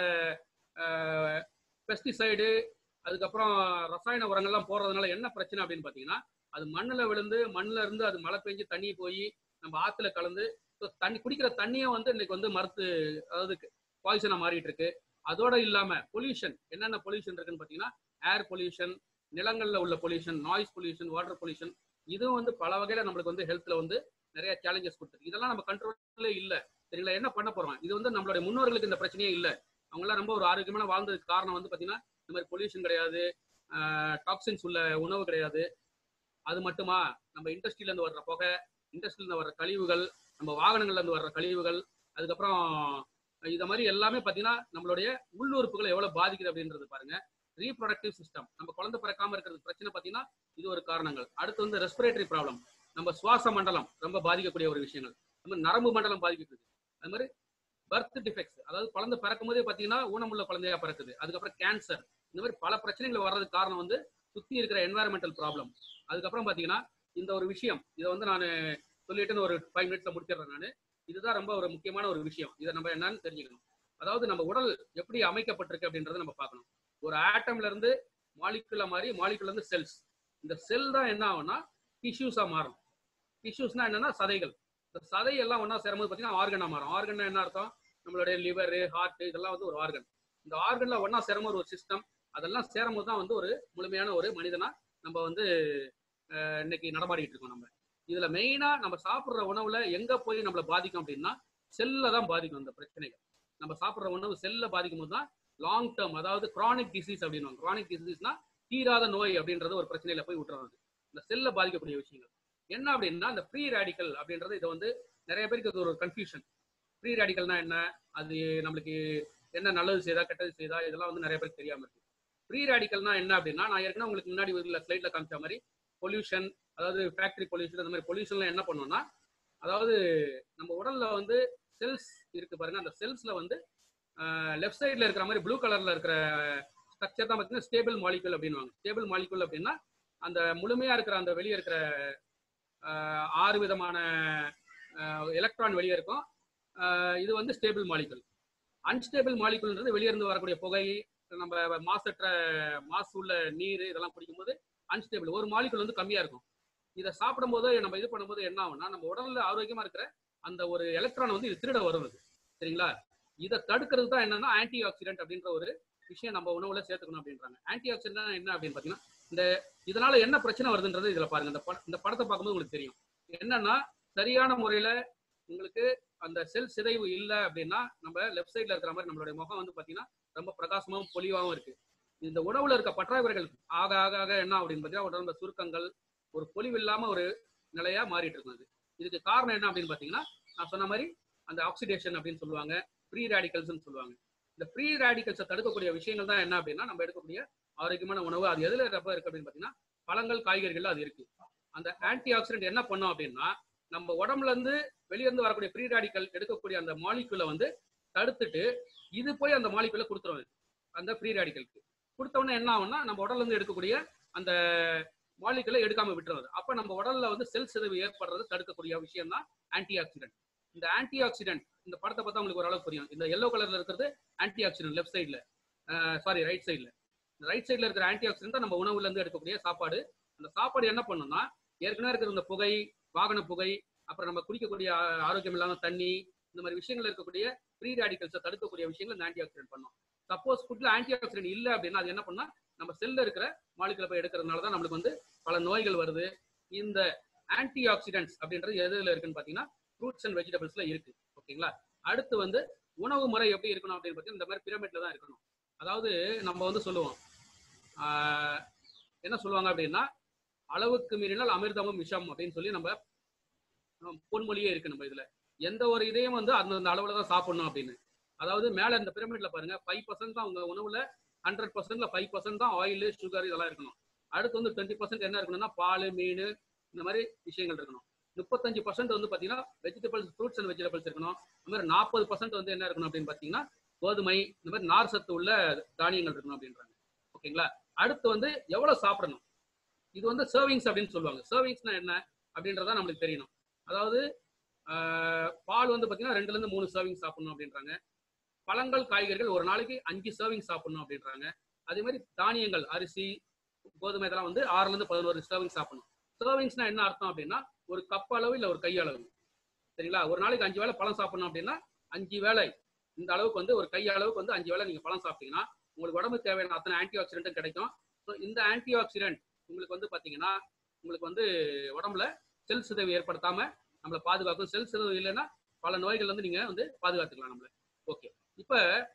பெஸ்டிசைடு அதுக்கப்புறம் ரசாயன உரங்கள்லாம் போடுறதுனால என்ன பிரச்சனை அப்படின்னு பார்த்தீங்கன்னா அது மண்ணில் விழுந்து மண்ணில் இருந்து அது மழை பெஞ்சு தண்ணி போய் நம்ம ஆற்றுல கலந்து ஸோ தண்ணி குடிக்கிற தண்ணியை வந்து இன்னைக்கு வந்து மறுத்து அதாவது பாய்சனாக மாறிட்டு இருக்கு அதோட இல்லாமல் பொல்யூஷன் என்னென்ன பொல்யூஷன் இருக்குன்னு பார்த்தீங்கன்னா ஏர் பொல்யூஷன் நிலங்களில் உள்ள pollution noise pollution water pollution இதுவும் வந்து பல வகையில் நம்மளுக்கு வந்து ஹெல்த்தில் வந்து நிறைய சேலஞ்சஸ் கொடுத்துருக்கு இதெல்லாம் நம்ம கண்ட்ரோல்லே இல்லை சரிங்களா என்ன பண்ண போறோம் இது வந்து நம்மளுடைய முன்னோர்களுக்கு இந்த பிரச்சனையே இல்லை அவங்களாம் ரொம்ப ஒரு ஆரோக்கியமான வாழ்ந்ததுக்கு காரணம் வந்து பார்த்தீங்கன்னா இந்த மாதிரி பொல்யூஷன் கிடையாது டாக்ஸின்ஸ் உள்ள உணவு கிடையாது அது மட்டுமா நம்ம இண்டஸ்ட்ரியில இருந்து வர்ற புகை இண்டஸ்ட்ரியில இருந்து வர்ற கழிவுகள் நம்ம வாகனங்கள்ல இருந்து வர்ற கழிவுகள் அதுக்கப்புறம் இத மாதிரி எல்லாமே பார்த்தீங்கன்னா நம்மளுடைய உள்ளுறுப்புகளை எவ்வளவு பாதிக்குது அப்படின்றது பாருங்க ரீப்ரொடக்டிவ் சிஸ்டம் நம்ம குழந்தை பிறக்காம இருக்கிறது பிரச்சனை பார்த்தீங்கன்னா இது ஒரு காரணங்கள் அடுத்து வந்து ரெஸ்பிரேட்டரி ப்ராப்ளம் நம்ம சுவாச மண்டலம் ரொம்ப பாதிக்கக்கூடிய ஒரு விஷயங்கள் நம்ம நரம்பு மண்டலம் பாதிக்கப்படுது அது மாதிரி பர்த் டிஃபெக்ட்ஸ் அதாவது குழந்தை பிறக்கும் போதே பார்த்தீங்கன்னா ஊனமுள்ள குழந்தையா பிறக்குது அதுக்கப்புறம் கேன்சர் இந்த மாதிரி பல பிரச்சனைகள் வர்றதுக்கு காரணம் வந்து சுத்தி இருக்கிற என்வாயர்மெண்டல் ப்ராப்ளம் அதுக்கப்புறம் பார்த்தீங்கன்னா இந்த ஒரு விஷயம் இதை வந்து நான் சொல்லிட்டுன்னு ஒரு ஃபைவ் மினிட்ஸ்ல முடிச்சிடுறேன் நான் இதுதான் ரொம்ப ஒரு முக்கியமான ஒரு விஷயம் இதை நம்ம என்னன்னு தெரிஞ்சுக்கணும் அதாவது நம்ம உடல் எப்படி அமைக்கப்பட்டிருக்கு அப்படின்றத நம்ம பார்க்கணும் ஒரு ஆட்டம்ல இருந்து மாலிகுலா மாதிரி மாலிகுல இருந்து செல்ஸ் இந்த செல் தான் என்ன ஆகும்னா டிஷ்யூஸா மாறும் டிஷ்யூஸ்னா என்னன்னா சதைகள் இந்த சதை எல்லாம் ஒன்றா சேரும்போது பார்த்தீங்கன்னா ஆர்கனா மாறும் ஆர்கன் என்ன அர்த்தம் நம்மளுடைய லிவர் ஹார்ட் இதெல்லாம் வந்து ஒரு ஆர்கன் இந்த ஆர்கன்ல ஒன்றா சேரும்போது ஒரு சிஸ்டம் அதெல்லாம் சேரும்போது தான் வந்து ஒரு முழுமையான ஒரு மனிதனா நம்ம வந்து இன்னைக்கு நடமாடிட்டு இருக்கோம் நம்ம இதுல மெயினா நம்ம சாப்பிட்ற உணவுல எங்க போய் நம்மளை பாதிக்கும் அப்படின்னா செல்ல தான் பாதிக்கும் இந்த பிரச்சனைகள் நம்ம சாப்பிட்ற உணவு செல்ல பாதிக்கும் போது தான் லாங் டேர்ம் அதாவது கிரானிக் டிசீஸ் அப்படின்னு கிரானிக் டிசீஸ்னா தீராத நோய் அப்படின்றது ஒரு பிரச்சனையில போய் விட்டுறது இந்த செல்ல பாதிக்கக்கூடிய விஷயங்கள் என்ன அப்படின்னா இந்த ப்ரீ ரேடிக்கல் அப்படின்றது இதை வந்து நிறைய பேருக்கு இது ஒரு கன்ஃபியூஷன் ப்ரீ ரேடிக்கல்னா என்ன அது நம்மளுக்கு என்ன நல்லது செய்தா கெட்டது செய்தா இதெல்லாம் வந்து நிறைய பேருக்கு தெரியாம இருக்கு ப்ரீ ரேடிக்கல்னா என்ன அப்படின்னா நான் ஏற்கனவே உங்களுக்கு முன்னாடி உள்ள ஸ்லைட்ல காமிச்ச மாதிரி பொல்யூஷன் அதாவது ஃபேக்டரி பொல்யூஷன் அந்த மாதிரி பொல்யூஷன்ல என்ன பண்ணுவோம்னா அதாவது நம்ம உடல்ல வந்து செல்ஸ் இருக்கு பாருங்க அந்த செல்ஸ்ல வந்து லெஃப்ட் சைட்ல இருக்கிற மாதிரி ப்ளூ கலர்ல இருக்கிற ஸ்ட்ரக்சர் தான் பார்த்தீங்கன்னா ஸ்டேபிள் மாலிகுல் அப்படின்வாங்க ஸ்டேபிள் மாலிகுல் அப்படின்னா அந்த முழுமையா இருக்கிற அந்த வெளியே இருக்கிற ஆறு விதமான எலக்ட்ரான் வெளியே இருக்கும் இது வந்து ஸ்டேபிள் மாலிகுல் அன்ஸ்டேபிள் மாலிகுல்ன்றது வெளியே இருந்து வரக்கூடிய புகை நம்ம மாசற்ற மாசு உள்ள நீர் இதெல்லாம் குடிக்கும்போது அன்ஸ்டேபிள் ஒரு மாலிகுல் வந்து கம்மியா இருக்கும் இதை சாப்பிடும் போது நம்ம இது பண்ணும்போது என்ன ஆகும்னா நம்ம உடல்ல ஆரோக்கியமா இருக்கிற அந்த ஒரு எலக்ட்ரான் வந்து இது திருட வருவது சரிங்களா இதை தடுக்கிறது தான் என்னன்னா ஆன்டி ஆக்சிடென்ட் அப்படின்ற ஒரு விஷயம் நம்ம உணவுல சேர்த்துக்கணும் அப்படின்றாங்க ஆன்டி ஆக்சிடென்ட் என்ன அப்படின்னு பாத்தீங்கன்னா இந்த இதனால என்ன பிரச்சனை வருதுன்றது இதுல பாருங்க இந்த பட இந்த படத்தை பார்க்கும்போது உங்களுக்கு தெரியும் என்னன்னா சரியான முறையில உங்களுக்கு அந்த செல் சிதைவு இல்லை அப்படின்னா நம்ம லெஃப்ட் சைட்ல இருக்கிற மாதிரி நம்மளுடைய முகம் வந்து பாத்தீங்கன்னா ரொம்ப பிரகாசமாவும் பொலிவாகவும் இருக்கு இந்த உணவுல இருக்க பற்றாக்குறைகள் ஆக ஆக ஆக என்ன அப்படின்னு பாத்தீங்கன்னா உடம்புல சுருக்கங்கள் ஒரு பொலிவு இல்லாம ஒரு நிலையா மாறிட்டு இருக்குது இதுக்கு காரணம் என்ன அப்படின்னு பாத்தீங்கன்னா நான் சொன்ன மாதிரி அந்த ஆக்சிடேஷன் அப்படின்னு சொல்லுவாங்க ப்ரீ ரேடிக்கல்ஸ்னு சொல்லுவாங்க இந்த ப்ரீ ரேடிக்கல்ஸை தடுக்கக்கூடிய விஷயங்கள் தான் என்ன அப்படின்னா நம்ம எடுக்கக்கூடிய ஆரோக்கியமான உணவு அது எதுல ரொம்ப இருக்கு அப்படின்னு பாத்தீங்கன்னா பழங்கள் காய்கறிகள் அது இருக்கு அந்த ஆன்டி ஆக்சிடென்ட் என்ன பண்ணும் அப்படின்னா நம்ம உடம்புல இருந்து வெளியிருந்து வரக்கூடிய ப்ரீ ரேடிக்கல் எடுக்கக்கூடிய அந்த மாலிகுலை வந்து தடுத்துட்டு இது போய் அந்த மாலிகுலை கொடுத்துரும் அந்த ப்ரீ ரேடிக்கலுக்கு கொடுத்த உடனே என்ன ஆகும்னா நம்ம உடல்ல இருந்து எடுக்கக்கூடிய அந்த மாலிகுலை எடுக்காம விட்டுறது அப்ப நம்ம உடல்ல வந்து செல் சிதைவு ஏற்படுறது தடுக்கக்கூடிய விஷயம் தான் ஆன்டி ஆக்சிடென்ட் இந்த ஆன்டி ஆக்சிடென்ட் இந்த படத்தை பார்த்தா உங்களுக்கு ஓரளவு புரியும் இந்த எல்லோ கலர்ல இருக்கிறது ஆன்டி ஆக்சிடென்ட் லெஃப்ட் சைடில் சாரி ரைட் சைடில் ரைட் சைடில் இருக்கிற ஆன்டி ஆக்சிடென்ட் தான் நம்ம உணவுல இருந்து எடுக்கக்கூடிய சாப்பாடு அந்த சாப்பாடு என்ன பண்ணும்னா ஏற்கனவே இருக்கிற இந்த புகை வாகன புகை அப்புறம் நம்ம குடிக்கக்கூடிய ஆ- ஆரோக்கியம் இல்லாத தண்ணி இந்த மாதிரி விஷயங்கள் இருக்கக்கூடிய ஃப்ரீ ரேடிக்கல்ஸை தடுக்கக்கூடிய விஷயங்கள் இந்த ஆன்டி ஆக்சிடென்ட் பண்ணும் சப்போஸ் ஃபுட்ல ஆன்டி ஆக்சிடென்ட் இல்லை அப்படின்னா அது என்ன பண்ணா நம்ம செல்ல இருக்கிற மாலிகுல போய் எடுக்கிறதுனால தான் நம்மளுக்கு வந்து பல நோய்கள் வருது இந்த ஆன்டி ஆக்சிடென்ட்ஸ் அப்படின்றது எதுல இருக்குன்னு பார்த்தீங்கன்னா ஃப்ரூட்ஸ் அண்ட் வெஜிடபிள்ஸ்ல இருக்கு ஓகேங்களா அடுத்து வந்து உணவு முறை எப்படி இருக்கணும் அப்படின்னு பார்த்தீங்கன்னா இந்த மாதிரி பிரமிட்ல தான் இருக்கணும் அதாவது நம்ம வந்து சொல்லுவோம் ஆஹ், என்ன சொல்லுவாங்க அப்படின்னா அளவுக்கு மீறினால் அமிர்தமும் விஷம் அப்படின்னு சொல்லி நம்ம நம்ம பொன்மொழியே இருக்கு நம்ம இதுல எந்த ஒரு இதையும் வந்து அந்தந்த அளவுல தான் சாப்பிடணும் அப்படின்னு அதாவது மேல இந்த பிரமிட்ல பாருங்க ஃபைவ் பர்சன்ட் தான் உங்க உணவுல ஹண்ட்ரட் பர்சன்ட்ல ஃபைவ் பர்சன்ட் தான் ஆயில் சுகர் இதெல்லாம் இருக்கணும் அடுத்து வந்து டுவெண்ட்டி பர்சன்ட் என்ன இருக்கணும்னா பால் மீன் இந்த மாதிரி விஷயங்கள் இருக்கணும் முப்பத்தஞ்சு பர்சன்ட் வந்து பாத்தீங்கன்னா வெஜிடபிள்ஸ் ஃப்ரூட்ஸ் அண்ட் வெஜிடபிள்ஸ் இருக்கணும் இந்த மாதிரி நாற்பது பர்சன்ட் வந்து என்ன இருக்கணும் அப்படின்னு பாத்தீங்கன்னா கோதுமை இந்த மாதிரி நார் சத்து உள்ள தானியங்கள் இருக்கணும் அப்படின்றாங்க ஓகேங்களா அடுத்து வந்து எவ்வளவு சாப்பிடணும் இது வந்து சர்விங்ஸ் அப்படின்னு சொல்லுவாங்க சர்விங்ஸ்னா என்ன அப்படின்றத நம்மளுக்கு தெரியணும் அதாவது ஆஹ், பால் வந்து பாத்தீங்கன்னா ரெண்டுல இருந்து மூணு சர்விங் சாப்பிடணும் அப்படின்றாங்க பழங்கள் காய்கறிகள் ஒரு நாளைக்கு அஞ்சு சர்விங் சாப்பிடணும் அப்படின்றாங்க அதே மாதிரி தானியங்கள் அரிசி கோதுமை இதெல்லாம் வந்து ஆறுல இருந்து பதினோரு சர்விங் சாப்பிடணும் சர்விங்ஸ்னா என்ன அர்த்தம் அப்படின்னா ஒரு கப் அளவு இல்ல ஒரு கை அளவு சரிங்களா ஒரு நாளைக்கு அஞ்சு வேளை பழம் சாப்பிடணும் அப்படின்னா அஞ்சு வேளை இந்த அளவுக்கு வந்து ஒரு கை அளவுக்கு வந்து அஞ்சு வேளை நீங்க பழம் சாப்பிட்டீங்கன்னா உங்களுக்கு உடம்புக்கு தேவையான அத்தனை ஆன்டி ஆக்சிடென்ட்டும் கிடைக்கும் ஸோ இந்த ஆன்டி ஆக்சிடென்ட் உங்களுக்கு வந்து பாத்தீங்கன்னா உங்களுக்கு வந்து உடம்புல செல் சிதைவு ஏற்படுத்தாம நம்மளை பாதுகாக்கும் செல் சிதைவு இல்லைன்னா பல நோய்கள் வந்து நீங்க வந்து பாதுகாத்துக்கலாம் நம்மள ஓகே இப்ப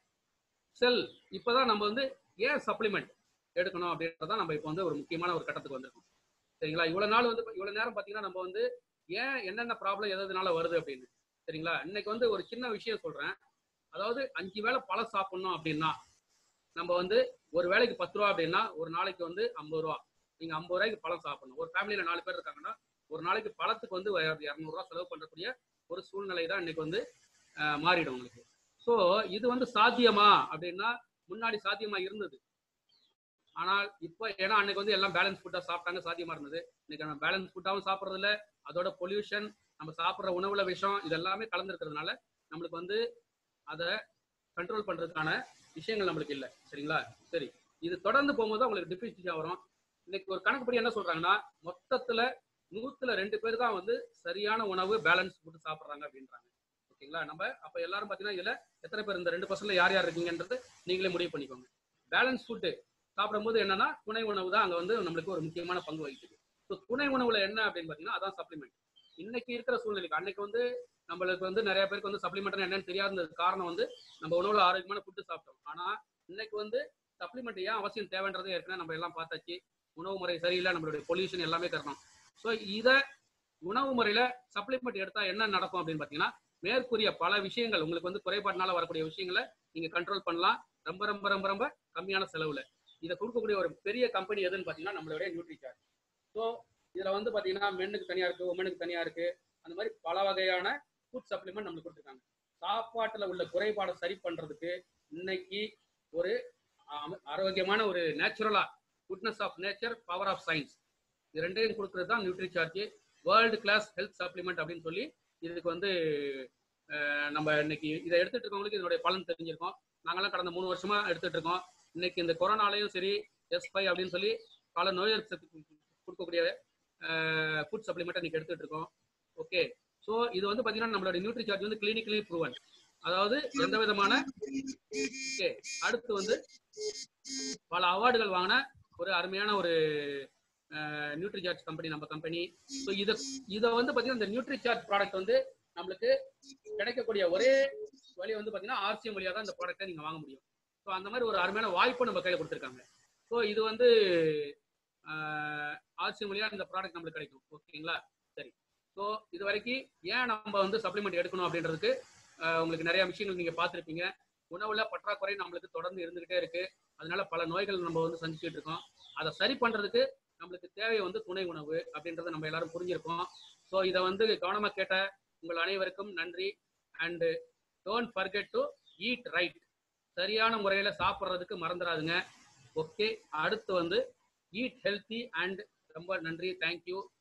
செல் இப்பதான் நம்ம வந்து ஏன் சப்ளிமெண்ட் எடுக்கணும் அப்படின்றத நம்ம இப்போ வந்து ஒரு முக்கியமான ஒரு கட்டத்துக்கு வந்திருக்கோம் சரிங்களா இவ்வளவு நாள் வந்து இவ்வளவு நேரம் பாத்தீங்கன்னா நம்ம வந்து ஏன் என்னென்ன ப்ராப்ளம் எதனால வருது அப்படின்னு சரிங்களா இன்னைக்கு வந்து ஒரு சின்ன விஷயம் சொல்றேன் அதாவது அஞ்சு வேளை பழம் சாப்பிடணும் அப்படின்னா நம்ம வந்து ஒரு வேளைக்கு பத்து ரூபா அப்படின்னா ஒரு நாளைக்கு வந்து ஐம்பது ரூபா நீங்க ஐம்பது ரூபாய்க்கு பழம் சாப்பிடணும் ஒரு ஃபேமிலியில நாலு பேர் இருக்காங்கன்னா ஒரு நாளைக்கு பழத்துக்கு வந்து இரநூறுவா செலவு பண்ணக்கூடிய ஒரு சூழ்நிலை தான் இன்னைக்கு வந்து அஹ், மாறிடும் உங்களுக்கு ஸோ இது வந்து சாத்தியமா அப்படின்னா முன்னாடி சாத்தியமா இருந்தது ஆனால் இப்போ ஏன்னா அன்னைக்கு வந்து எல்லாம் பேலன்ஸ் ஃபுட்டா சாப்பிட்டாங்க சாத்தியமா இருந்தது இன்னைக்கு நம்ம பேலன்ஸ் ஃபுட்டாவும் சாப்பிட்றது இல்ல அதோட பொல்யூஷன் நம்ம சாப்பிட்ற உணவுல விஷம் இது எல்லாமே கலந்துருக்கிறதுனால நம்மளுக்கு வந்து அதை கண்ட்ரோல் பண்றதுக்கான விஷயங்கள் நம்மளுக்கு இல்லை சரிங்களா சரி இது தொடர்ந்து போகும்போது உங்களுக்கு டிஃபிஷியா வரும் இன்னைக்கு ஒரு கணக்குப்படி என்ன சொல்றாங்கன்னா மொத்தத்துல நூத்துல ரெண்டு பேர் தான் வந்து சரியான உணவு பேலன்ஸ் ஃபுட் சாப்பிட்றாங்க அப்படின்றாங்க ஓகேங்களா நம்ம அப்ப எல்லாரும் பாத்தீங்கன்னா இதுல எத்தனை பேர் இந்த ரெண்டு பர்சன்ட்ல யார் யார் இருக்கீங்கன்றது நீங்களே முடிவு பண்ணிக்கோங்க பேலன்ஸ் ஃபுட்டு சாப்பிடும்போது என்னன்னா துணை உணவு தான் அங்க வந்து நம்மளுக்கு ஒரு முக்கியமான பங்கு வகிக்குது ஸோ துணை உணவுல என்ன அப்படின்னு பாத்தீங்கன்னா அதான் சப்ளிமெண்ட் இன்னைக்கு இருக்கிற சூழ்நிலைக்கு அன்னைக்கு வந்து நம்மளுக்கு வந்து நிறைய பேருக்கு வந்து சப்ளிமெண்ட் என்னன்னு தெரியாத காரணம் வந்து நம்ம உணவுல ஆரோக்கியமான ஃபுட்டு சாப்பிட்டோம் ஆனா இன்னைக்கு வந்து சப்ளிமெண்ட் ஏன் அவசியம் தேவைன்றது ஏற்கனவே நம்ம எல்லாம் பார்த்தாச்சு உணவு முறை சரியில்லை நம்மளுடைய பொல்யூஷன் எல்லாமே காரணம் ஸோ இதை உணவு முறையில சப்ளிமெண்ட் எடுத்தா என்ன நடக்கும் அப்படின்னு பாத்தீங்கன்னா மேற்கூறிய பல விஷயங்கள் உங்களுக்கு வந்து குறைபாடுனால வரக்கூடிய விஷயங்களை நீங்க கண்ட்ரோல் பண்ணலாம் ரொம்ப ரொம்ப ரொம்ப ரொம்ப கம்மியான செலவுல இதை கொடுக்கக்கூடிய ஒரு பெரிய கம்பெனி எதுன்னு பாத்தீங்கன்னா நம்மளுடைய நியூட்ரி சார்ஜ் ஸோ இதுல வந்து பாத்தீங்கன்னா மென்னுக்கு தனியா இருக்கு உமனுக்கு தனியா இருக்கு அந்த மாதிரி பல வகையான ஃபுட் சப்ளிமெண்ட் நம்மளுக்கு கொடுத்துருக்காங்க சாப்பாட்டுல உள்ள குறைபாடை சரி பண்றதுக்கு இன்னைக்கு ஒரு அம- ஆரோக்கியமான ஒரு நேச்சுரலா goodness of nature power of science இது ரெண்டையும் கொடுக்கறது தான் Nutricharge world class health supplement அப்படின்னு சொல்லி இதுக்கு வந்து அஹ், நம்ம இன்னைக்கு இதை எடுத்துட்டு இருக்கவங்களுக்கு இதனுடைய பலன் தெரிஞ்சிருக்கோம் நாங்கெல்லாம் கடந்த மூணு வருஷமா எடுத்துட்டு இருக்கோம் இன்னைக்கு இந்த கொரோனாலையும் சரி எஸ் ஃபைவ் அப்படின்னு சொல்லி பல நோய் எதிர்ப்பு சக்தி கு- கொடுக்கக்கூடிய ஃபுட் சப்ளிமெண்ட் இன்னைக்கு எடுத்துட்டு இருக்கோம் ஓகே ஸோ இது வந்து பாத்தீங்கன்னா நம்மளோட நியூட்ரி சார்ஜ் வந்து கிளினிக்கலி ப்ரூவன் அதாவது எந்த விதமான ஓகே அடுத்து வந்து பல அவார்டுகள் வாங்கின ஒரு அருமையான ஒரு நியூட்ரி சார்ஜ் கம்பெனி நம்ம கம்பெனி ஸோ இதை இதை வந்து பார்த்தீங்கன்னா இந்த நியூட்ரி சார்ஜ் ப்ராடக்ட் வந்து நம்மளுக்கு கிடைக்கக்கூடிய ஒரே வழி வந்து பார்த்தீங்கன்னா ஆர்சிஎம் வழியாக தான் இந்த ப்ராடக்ட்டை நீங்கள் வாங்க முடியும் ஸோ அந்த மாதிரி ஒரு அருமையான வாய்ப்பு நம்ம கையில் கொடுத்துருக்காங்க ஸோ இது வந்து ஆர்சிஎம் வழியாக இந்த ப்ராடக்ட் நம்மளுக்கு கிடைக்கும் ஓகேங்களா சரி ஸோ இது வரைக்கும் ஏன் நம்ம வந்து சப்ளிமெண்ட் எடுக்கணும் அப்படின்றதுக்கு ஆஹ் உங்களுக்கு நிறைய விஷயங்கள் நீங்கள் பார்த்துருப்பீங்க உணவுல பற்றாக்குறை நம்மளுக்கு தொடர்ந்து இருந்துகிட்டே இருக்கு அதனால பல நோய்கள் நம்ம வந்து சந்திச்சுட்டு இருக்கோம் அதை சரி பண்றதுக்கு நம்மளுக்கு தேவை வந்து துணை உணவு அப்படின்றத நம்ம எல்லாரும் புரிஞ்சிருக்கோம் ஸோ இதை வந்து கவனமா கேட்ட உங்கள் அனைவருக்கும் நன்றி and don't forget to eat right சரியான முறையில சாப்பிட்றதுக்கு மறந்துடாதுங்க ஓகே அடுத்து வந்து ஈட் ஹெல்த்தி அண்ட் ரொம்ப நன்றி தேங்க்யூ